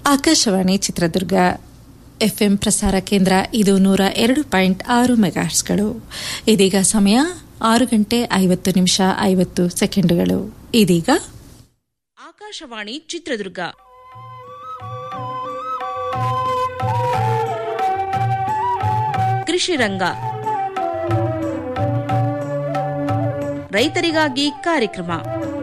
Akashvani Chitradurga FM ಪ್ರಸಾರ ಕೇಂದ್ರ ಇದು ನೂರ ಎರಡು ಪಾಯಿಂಟ್ ಆರು ಮೆಗಾಟ್ಸ್ಗಳು ಇದೀಗ ಸಮಯ ಆರು ಗಂಟೆ ಐವತ್ತು ನಿಮಿಷ ಐವತ್ತು ಸೆಕೆಂಡುಗಳು ಇದೀಗ ಆಕಾಶವಾಣಿ ಚಿತ್ರದುರ್ಗ ಕೃಷಿ ರಂಗ ರೈತರಿಗಾಗಿ ಕಾರ್ಯಕ್ರಮ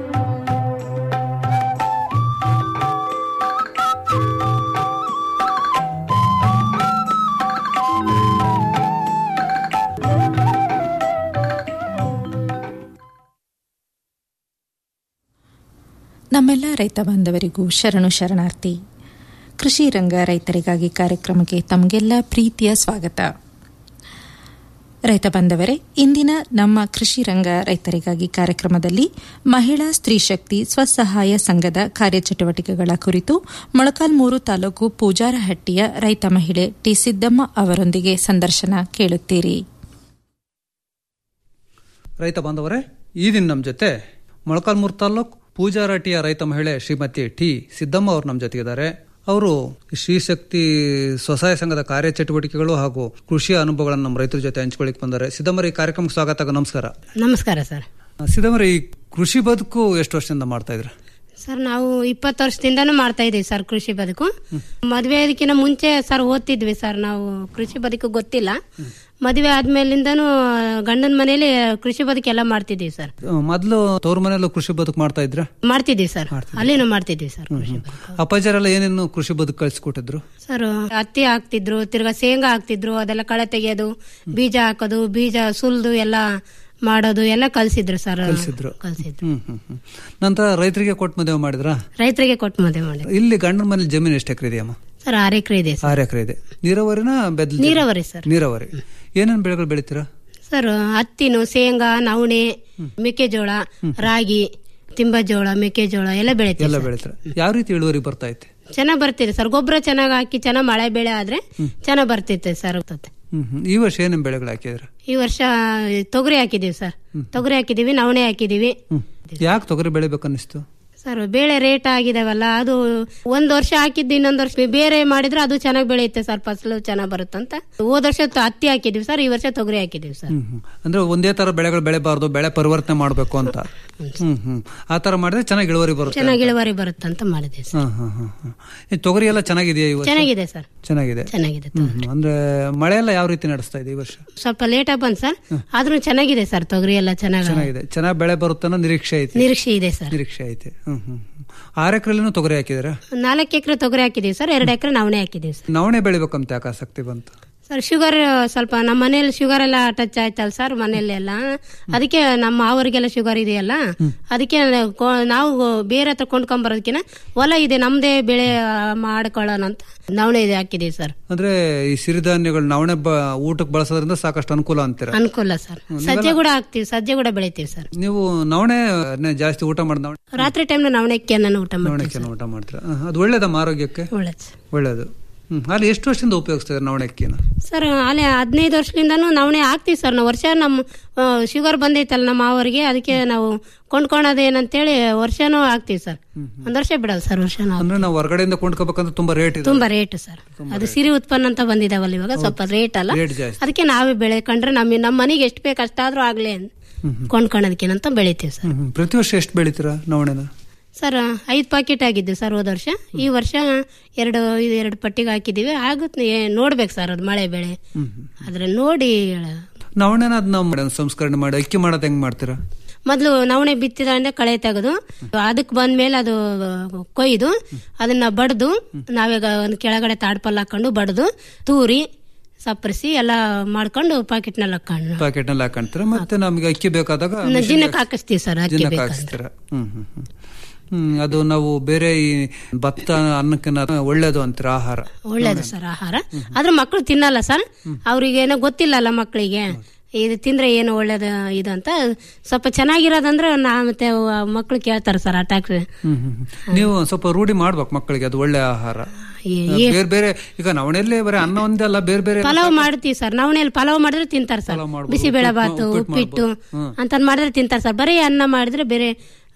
ನಮ್ಮೆಲ್ಲ ರೈತ ಬಾಂಧವರಿಗೂ ಶರಣು ಶರಣಾರ್ಥಿ ಕೃಷಿ ರಂಗ ರೈತರಿಗಾಗಿ ಕಾರ್ಯಕ್ರಮಕ್ಕೆ ತಮಗೆಲ್ಲ ಪ್ರೀತಿಯ ಸ್ವಾಗತ ರೈತ ಬಾಂಧವರೇ ಇಂದಿನ ನಮ್ಮ ಕೃಷಿ ರಂಗ ರೈತರಿಗಾಗಿ ಕಾರ್ಯಕ್ರಮದಲ್ಲಿ ಮಹಿಳಾ ಸ್ತ್ರೀ ಶಕ್ತಿ ಸ್ವಸಹಾಯ ಸಂಘದ ಕಾರ್ಯಚಟುವಟಿಕೆಗಳ ಕುರಿತು ಮೊಳಕಾಲ್ಮೂರು ತಾಲೂಕು ಪೂಜಾರಹಟ್ಟಿಯ ರೈತ ಮಹಿಳೆ ಟಿ ಸಿದ್ದಮ್ಮ ಅವರೊಂದಿಗೆ ಸಂದರ್ಶನ ಕೇಳುತ್ತೀರಿ ರೈತ ಬಾಂಧವರೇ ಈ ದಿನ ನಮ್ಮ ಜೊತೆ ಮೊಳಕಾಲ್ಮೂರು ತಾಲ್ಲೂಕು ಪೂಜಾರಟಿಯ ರೈತ ಮಹಿಳೆ ಶ್ರೀಮತಿ ಟಿ ಸಿದ್ದಮ್ಮ ಅವರು ನಮ್ಮ ಜೊತೆಗಿದ್ದಾರೆ ಅವರು ಶ್ರೀಶಕ್ತಿ ಸ್ವಸಹಾಯ ಸಂಘದ ಕಾರ್ಯಚಟುವಟಿಕೆಗಳು ಹಾಗೂ ಕೃಷಿ ಅನುಭವಗಳನ್ನು ನಮ್ಮ ರೈತರ ಜೊತೆ ಹಂಚ್ಕೊಳ್ಳಿಕ್ ಬಂದ್ದಾರೆ ಸಿದ್ದಮ್ಮರ ಈ ಕಾರ್ಯಕ್ರಮಕ್ಕೆ ಸ್ವಾಗತ ನಮಸ್ಕಾರ ನಮಸ್ಕಾರ ಸರ್ ಸಿದ್ದಮ್ಮರ ಈ ಕೃಷಿ ಬದುಕು ಎಷ್ಟು ವರ್ಷದಿಂದ ಮಾಡ್ತಾ ಇದ್ರ ಸರ್ ನಾವು ಇಪ್ಪತ್ತು ವರ್ಷದಿಂದನೂ ಮಾಡ್ತಾ ಇದೀವಿ ಸರ್ ಕೃಷಿ ಬದುಕು ಮದುವೆ ಅದಕ್ಕಿಂತ ಮುಂಚೆ ಸರ್ ಓದ್ತಿದ್ವಿ ಸರ್ ನಾವು ಕೃಷಿ ಬದುಕು ಗೊತ್ತಿಲ್ಲ ಮದುವೆ ಆದ್ಮೇಲಿಂದನೂ ಗಂಡನ ಮನೇಲಿ ಕೃಷಿ ಬದುಕೆಲ್ಲ ಮಾಡ್ತಿದ್ದೀವಿ ಸರ್ ಮೊದಲು ತವ್ರ ಮನೆಯಲ್ಲೂ ಕೃಷಿ ಬದುಕು ಮಾಡ್ತಾ ಇದ್ರ ಮಾಡ್ತಿದ್ದೀವಿ ಸರ್ ಅಲ್ಲಿನೂ ಮಾಡ್ತಿದ್ದೀವಿ ಸರ್ ಕೃಷಿ ಬದುಕು ಅಪ್ಪಾಜರೆಲ್ಲ ಏನೇನು ಕೃಷಿ ಬದುಕು ಕಳಿಸ್ಕೊಟ್ಟಿದ್ರು ಸರ್ ಹತ್ತಿ ಹಾಕ್ತಿದ್ರು ತಿರ್ಗಾ ಶೇಂಗಾ ಹಾಕ್ತಿದ್ರು ಅದೆಲ್ಲ ಕಳೆ ತೆಗೆಯೋದು ಬೀಜ ಹಾಕೋದು ಬೀಜ ಸುಲ್ದು ಎಲ್ಲ ಮಾಡೋದು ಎಲ್ಲ ಕಲ್ಸಿದ್ರು ಸರ್ ಕಲ್ಸಿದ್ರು. ಕಲ್ಸಿದ್ರು ಹ್ಮ್ ಹ್ಮ್ ಹ್ಮ್ ನಂತರ ರೈತರಿಗೆ ಕೊಟ್ಟು ಮದುವೆ ಮಾಡಿದ್ರಾ ರೈತರಿಗೆ ಕೊಟ್ಟು ಮದುವೆ ಮಾಡಿ ಇಲ್ಲಿ ಗಂಡನ ಮನೇಲಿ ಜಮೀನು ಎಷ್ಟು ಎಕರೆ ಇದೆಯಮ್ಮ ಸರ್ ಆರು ಎಕರೆ ಇದೆ ಸರ್ ಆರು ಎಕರೆ ಇದೆ ನೀರಾವರಿನ ಬೆದ್ಲ ನೀರಾವರಿ ಸರ್ ನೀರಾವರಿ ಏನೇನ್ ಬೆಳೆಗಳು ಬೆಳಿತೀರಾ ಸರ್ ಹತ್ತಿನು ಶೇಂಗಾ ನವಣೆ ಮೆಕ್ಕೆಜೋಳ ರಾಗಿ ತಿಂಬಜೋಳ ಮೆಕ್ಕೆಜೋಳ ಎಲ್ಲ ಬೆಳಿತೀವಿ ಎಲ್ಲ ಸರ್. ಬೆಳಿತೀರಾ ಯಾವ ರೀತಿ ಇಳುವರಿ ಬರ್ತಾ ಐತೆ ಚೆನ್ನಾಗ್ ಬರ್ತಿದೆ ಸರ್ ಗೊಬ್ಬರ ಚೆನ್ನಾಗ್ ಹಾಕಿ ಚೆನ್ನಾಗ್ ಮಳೆ ಬೆಳೆ ಆದ್ರೆ ಚೆನ್ನಾಗ್ ಬರ್ತಿತ್ತೆ ಸರ್ ಆಗ್ತದೆ. ಹ್ಮ್ ಹ್ಮ್. ಈ ವರ್ಷ ಏನೇನ್ ಬೆಳೆಗಳು ಹಾಕಿದ್ರ ಈ ವರ್ಷ ತೊಗರಿ ಹಾಕಿದೀವಿ ಸರ್ ತೊಗರಿ ಹಾಕಿದೀವಿ ನವಣೆ ಹಾಕಿದೀವಿ ಯಾಕೆ ತೊಗರಿ ಬೆಳಿಬೇಕು ಅನ್ನಿಸ್ತು ಸರ್ ಬೇಳೆ ರೇಟ್ ಆಗಿದಾವಲ್ಲ ಅದು ಒಂದ್ ವರ್ಷ ಹಾಕಿದ್ದು ಇನ್ನೊಂದ್ ವರ್ಷ ಬೇರೆ ಮಾಡಿದ್ರೆ ಅದು ಚೆನ್ನಾಗ್ ಬೆಳೆಯುತ್ತೆ ಸರ್ ಫಸಲು ಚೆನ್ನಾಗ್ ಬರುತ್ತಂತ ಹೋದ ವರ್ಷ ತ- ಹತ್ತಿ ಹಾಕಿದೀವಿ ಸರ್ ಈ ವರ್ಷ ತೊಗರಿ ಹಾಕಿದೀವಿ ಸರ್ ಹ್ಮ್ ಹ್ಮ್. ಅಂದ್ರೆ ಒಂದೇ ತರ ಬೆಳೆಗಳು ಬೆಳೆಬಾರ್ದು ಬೆಳೆ ಪರಿವರ್ತನೆ ಮಾಡ್ಬೇಕು ಅಂತ ಹ್ಮ್ ಹ್ಮ್ ಆ ತರ ಮಾಡಿದ್ರೆ ಚೆನ್ನಾಗಿ ಇಳುವರಿ ಬರುತ್ತೆ ಚೆನ್ನಾಗ್ ಇಳುವರಿ ಬರುತ್ತಂತ ಮಾಡಿದೆ ಸರ್ ಹ್ಮ್ ಹ್ಮ್ ಹ್ಮ್ ಹ್ಮ್. ಈ ತೊಗರಿ ಎಲ್ಲ ಚೆನ್ನಾಗಿದೆಯಾ ಈ ವರ್ಷ ಚೆನ್ನಾಗಿದೆ ಸರ್ ಚೆನ್ನಾಗಿದೆ ಚೆನ್ನಾಗಿದೆ ಹ್ಮ್ ಹ್ಮ್. ಅಂದ್ರೆ ಮಳೆ ಎಲ್ಲ ಯಾವ ರೀತಿ ನಡೆಸ್ತಾ ಇದೆ ಈ ವರ್ಷ ಸ್ವಲ್ಪ ಲೇಟ್ ಆಗಿ ಬಂದ್ ಸರ್ ಆದ್ರೂ ಚೆನ್ನಾಗಿದೆ ಸರ್ ತೊಗರಿ ಎಲ್ಲ ಚೆನ್ನಾಗಿ ಚೆನ್ನಾಗಿದೆ ಚೆನ್ನಾಗಿ ಬೆಳೆ ಬರುತ್ತೆ ಅನ್ನೋ ನಿರೀಕ್ಷೆ ಐತಿ ನಿರೀಕ್ಷೆ ಇದೆ ಸರ್ ನಿರೀಕ್ಷೆ ಐತೆ ಹ್ಮ್ ಹ್ಮ್ ಹ್ಮ್. ಆರು ಎಕರೆಲ್ಲೂ ತೊಗರಿ ಹಾಕಿದ್ರ ನಾಲ್ಕು ಎಕರೆ ತೊಗರಿ ಹಾಕಿದೀವಿ ಸರ್ ಎರಡು ಎಕರೆ ನವಣೆ ಹಾಕಿದೀವಿ ಸರ್ ನವಣೆ ಬೆಳಿಬೇಕಂತ ಯಾಕೆ ಆಸಕ್ತಿ ಬಂತು ಸರ್ ಶುಗರ್ ಸ್ವಲ್ಪ ನಮ್ಮ ಮನೇಲಿ ಶುಗರ್ ಎಲ್ಲ ಟಚ್ ಆಯ್ತಲ್ಲ ಸರ್ ಮನೆಯಲ್ಲೆಲ್ಲ ಅದಕ್ಕೆ ನಮ್ಮ ಅವರಿಗೆಲ್ಲ ಶುಗರ್ ಇದೆಯಲ್ಲ ಅದಕ್ಕೆ ಕೊ- ನಾವು ಬೇರೆ ಹತ್ರ ಕೊಂಡ್ಕೊಂಬರೋದಕ್ಕಿಂತ ಹೊಲ ಇದೆ ನಮ್ದೇ ಬೆಳೆ ಮಾಡ್ಕೊಳ್ಳೋಣ ಅಂತ ನವಣೆ ಇದೆ ಹಾಕಿದೀವಿ ಸರ್ ಅಂದ್ರೆ ಈ ಸಿರಿಧಾನ್ಯಗಳು ನವಣೆ ಬ- ಊಟಕ್ಕೆ ಬಳಸೋದ್ರಿಂದ ಸಾಕಷ್ಟು ಅನುಕೂಲ ಅಂತೀರ ಅನುಕೂಲ ಸರ್ ಸಜ್ಜೆ ಕೂಡ ಹಾಕ್ತಿವಿ ಸಜ್ಜೆ ಕೂಡ ಬೆಳಿತೀವಿ ಸರ್ ನೀವು ನವಣೆ ನೇ ಜಾಸ್ತಿ ಊಟ ಮಾಡಿ ನವಣೆ ರಾತ್ರಿ ಟೈಮ್ ನವಣೆ ಅಕ್ಕಿಯನ್ನು ಊಟ ಮಾಡ್ತೀವಿ ನವಣೆಕ್ಕಿನ ಊಟ ಮಾಡ್ತೀರಾ ಹ, ಅದು ಒಳ್ಳೇದಮ್ಮ ಆರೋಗ್ಯಕ್ಕೆ ಒಳ್ಳೇದು ಸರ್. ಒಳ್ಳೇದು ಹ್ಮ್ ಅಲ್ಲಿ ಎಷ್ಟು ವರ್ಷದಿಂದ ಉಪಯೋಗಿಸ್ತಾರೆ ನವಣೆ ಅಕ್ಕಿನ ಸರ್ ಅಲ್ಲಿ ಹದಿನೈದು ವರ್ಷದಿಂದನೂ ನವಣೆ ಹಾಕ್ತಿವಿ ಸರ್ ನಾವು ವರ್ಷ ನಮ್ಮ ಶುಗರ್ ಬಂದೈತಲ್ಲ ನಮ್ಮ ಮಾವರಿಗೆ ಅದಕ್ಕೆ ನಾವು ಕೊಂಡ್ಕೊಳೋದೇನಂತೇಳಿ ವರ್ಷನೂ ಹಾಕ್ತಿವಿ ಸರ್ ಒಂದ್ ವರ್ಷ ಬಿಡಲ್ಲ ಸರ್ ವರ್ಷ ನಾವು ಅಂದ್ರೆ ನಾವು ಹೊರಗಡೆಯಿಂದ ಕೊಂಡ್ಕೋಬೇಕಂದ್ರೆ ತುಂಬಾ ರೇಟ್ ಇದೆ ತುಂಬಾ ರೇಟ್ ಸರ್ ಅದು ಸಿರಿ ಉತ್ಪನ್ನ ಅಂತ ಬಂದಿದಾವಲ್ಲ ಇವಾಗ ಸ್ವಲ್ಪ ರೇಟ್ ಅಲ್ಲ ರೇಟ್ ಜಾಸ್ತಿ ಅದಕ್ಕೆ ನಾವೇ ಬೆಳೆಕೊಂಡ್ರೆ ನಮ್ಮ ನಮ್ಮ ಮನೆಗೆ ಎಷ್ಟು ಬೇಕು ಅಷ್ಟಾದ್ರೂ ಆಗ್ಲಿ ಅಂತ ಕೊಂಡ್ಕೊಳೋದಕ್ಕೇನಂತ ಬೆಳಿತೀವಿ ಸರ್ ಹ್ಮ್ ಹ್ಮ್. ಪ್ರತಿ ವರ್ಷ ಎಷ್ಟು ಬೆಳಿತೀರಾ ನವಣೆನ ಸರ್ ಐದು ಪಾಕೆಟ್ ಆಗಿದ್ದು ಸರ್ ಹೋದ ವರ್ಷ ಈ ವರ್ಷ ಎರಡು ಇದು ಎರಡು ಪಟ್ಟಿಗೆ ಹಾಕಿದೀವಿ ಆಗುತ್ತೆ ಏ- ನೋಡ್ಬೇಕು ಸರ್ ಅದು ಮಳೆ ಬೆಳೆ ಅದ್ರ ನೋಡಿ ಹೇಳ- ನವಣೆನ ಅದ್ ನಾವು ಸಂಸ್ಕರಣೆ ಮಾಡಿ ಅಕ್ಕಿ ಮಾಡೋದು ಹೆಂಗ್ ಮಾಡ್ತೀರಾ ಮೊದಲು ನವಣೆ ಬಿತ್ತಿದ ಕಳೆ ತೆಗೆದು ಅದಕ್ಕೆ ಬಂದ್ಮೇಲೆ ಅದು ಕೊಯ್ದು ಅದನ್ನ ಬಡ್ದು ನಾವೀಗ ಒಂದು ಕೆಳಗಡೆ ತಾಡ್ಪಲ್ ಹಾಕೊಂಡು ಬಡ್ದು ತೂರಿ ಸಪ್ಪರಿಸಿ ಎಲ್ಲ ಮಾಡ್ಕೊಂಡು ಪಾಕೆಟ್ನಲ್ಲಿ ಹಾಕೊಂಡು ಪ್ಯಾಕೆಟ್ ನಲ್ಲಿ ಹಾಕೊಂತೀರಾ ಮತ್ತೆ ನಮ್ಗೆ ಅಕ್ಕಿ ಬೇಕಾದಾಗ ದಿನಕ್ಕೆ ಹಾಕಿಸ್ತೀವಿ ಸರ್ ಅಕ್ಕಿ ದಿನಕ್ಕೆ ಬೇಕಂದ್ರೆ ಹಾಕಿಸ್ತೀರಾ ಹ್ಮ್ ಹ್ಮ್ ಹ್ಮ್ ಹ್ಮ್ ಅದು ನಾವು ಬೇರೆ ಈ ಭತ್ತ ಅನ್ನಕ್ಕಿಂತ ಒಳ್ಳೇದು ಅಂತೀರ ಆಹಾರ ಒಳ್ಳೇದು ಸರ್ ಆಹಾರ ಆದ್ರೆ ಮಕ್ಕಳು ತಿನ್ನಲ್ಲ ಸರ್ ಅವ್ರಿಗೆ ಏನೋ ಗೊತ್ತಿಲ್ಲಲ್ಲ ಮಕ್ಕಳಿಗೆ ಇದು ತಿಂದ್ರೆ ಏನು ಒಳ್ಳೇದು ಇದು ಅಂತ ಸ್ವಲ್ಪ ಚೆನ್ನಾಗಿರೋದಂದ್ರೆ ನಾ ಮತ್ತೆ ಮಕ್ಕಳು ಕೇಳ್ತಾರೆ ಸರ್ ಅಟ್ಯಾಕ್ ಹ್ಮ್ ಹ್ಮ್ ಹ್ಮ್. ನೀವು ಒಂದ್ ಸ್ವಲ್ಪ ರೂಢಿ ಮಾಡ್ಬೇಕು ಮಕ್ಕಳಿಗೆ ಅದು ಒಳ್ಳೆ ಆಹಾರ ಬೇರೆ ಬೇರೆ ಈಗ ನವಣೆಲ್ಲೇ ಬರೀ ಅನ್ನ ಒಂದೇ ಅಲ್ಲ ಬೇರೆ ಬೇರೆ ಪಲಾವ್ ಮಾಡ್ತೀವಿ ಸರ್ ನವಣೆಯಲ್ಲಿ ಪಲಾವ್ ಮಾಡಿದ್ರೆ ತಿಂತಾರೆ ಸರ್ ಪಲಾವ್ ಮಾಡ್ಬೋದು, ಬಿಸಿಬೇಳೆ ಉಪ್ಪಿಟ್ಟು- ಬಾತು ಉಪ್ಪಿಟ್ಟು ಉಪ್ಪಿಟ್ಟು ಮಾಡ್ಬೋದು. ಹ್ಮ್. ಅಂತ ಮಾಡಿದ್ರೆ ತಿಂತಾರೆ ಸರ್ ಬರೀ ಅನ್ನ ಮಾಡಿದ್ರೆ ಬೇರೆ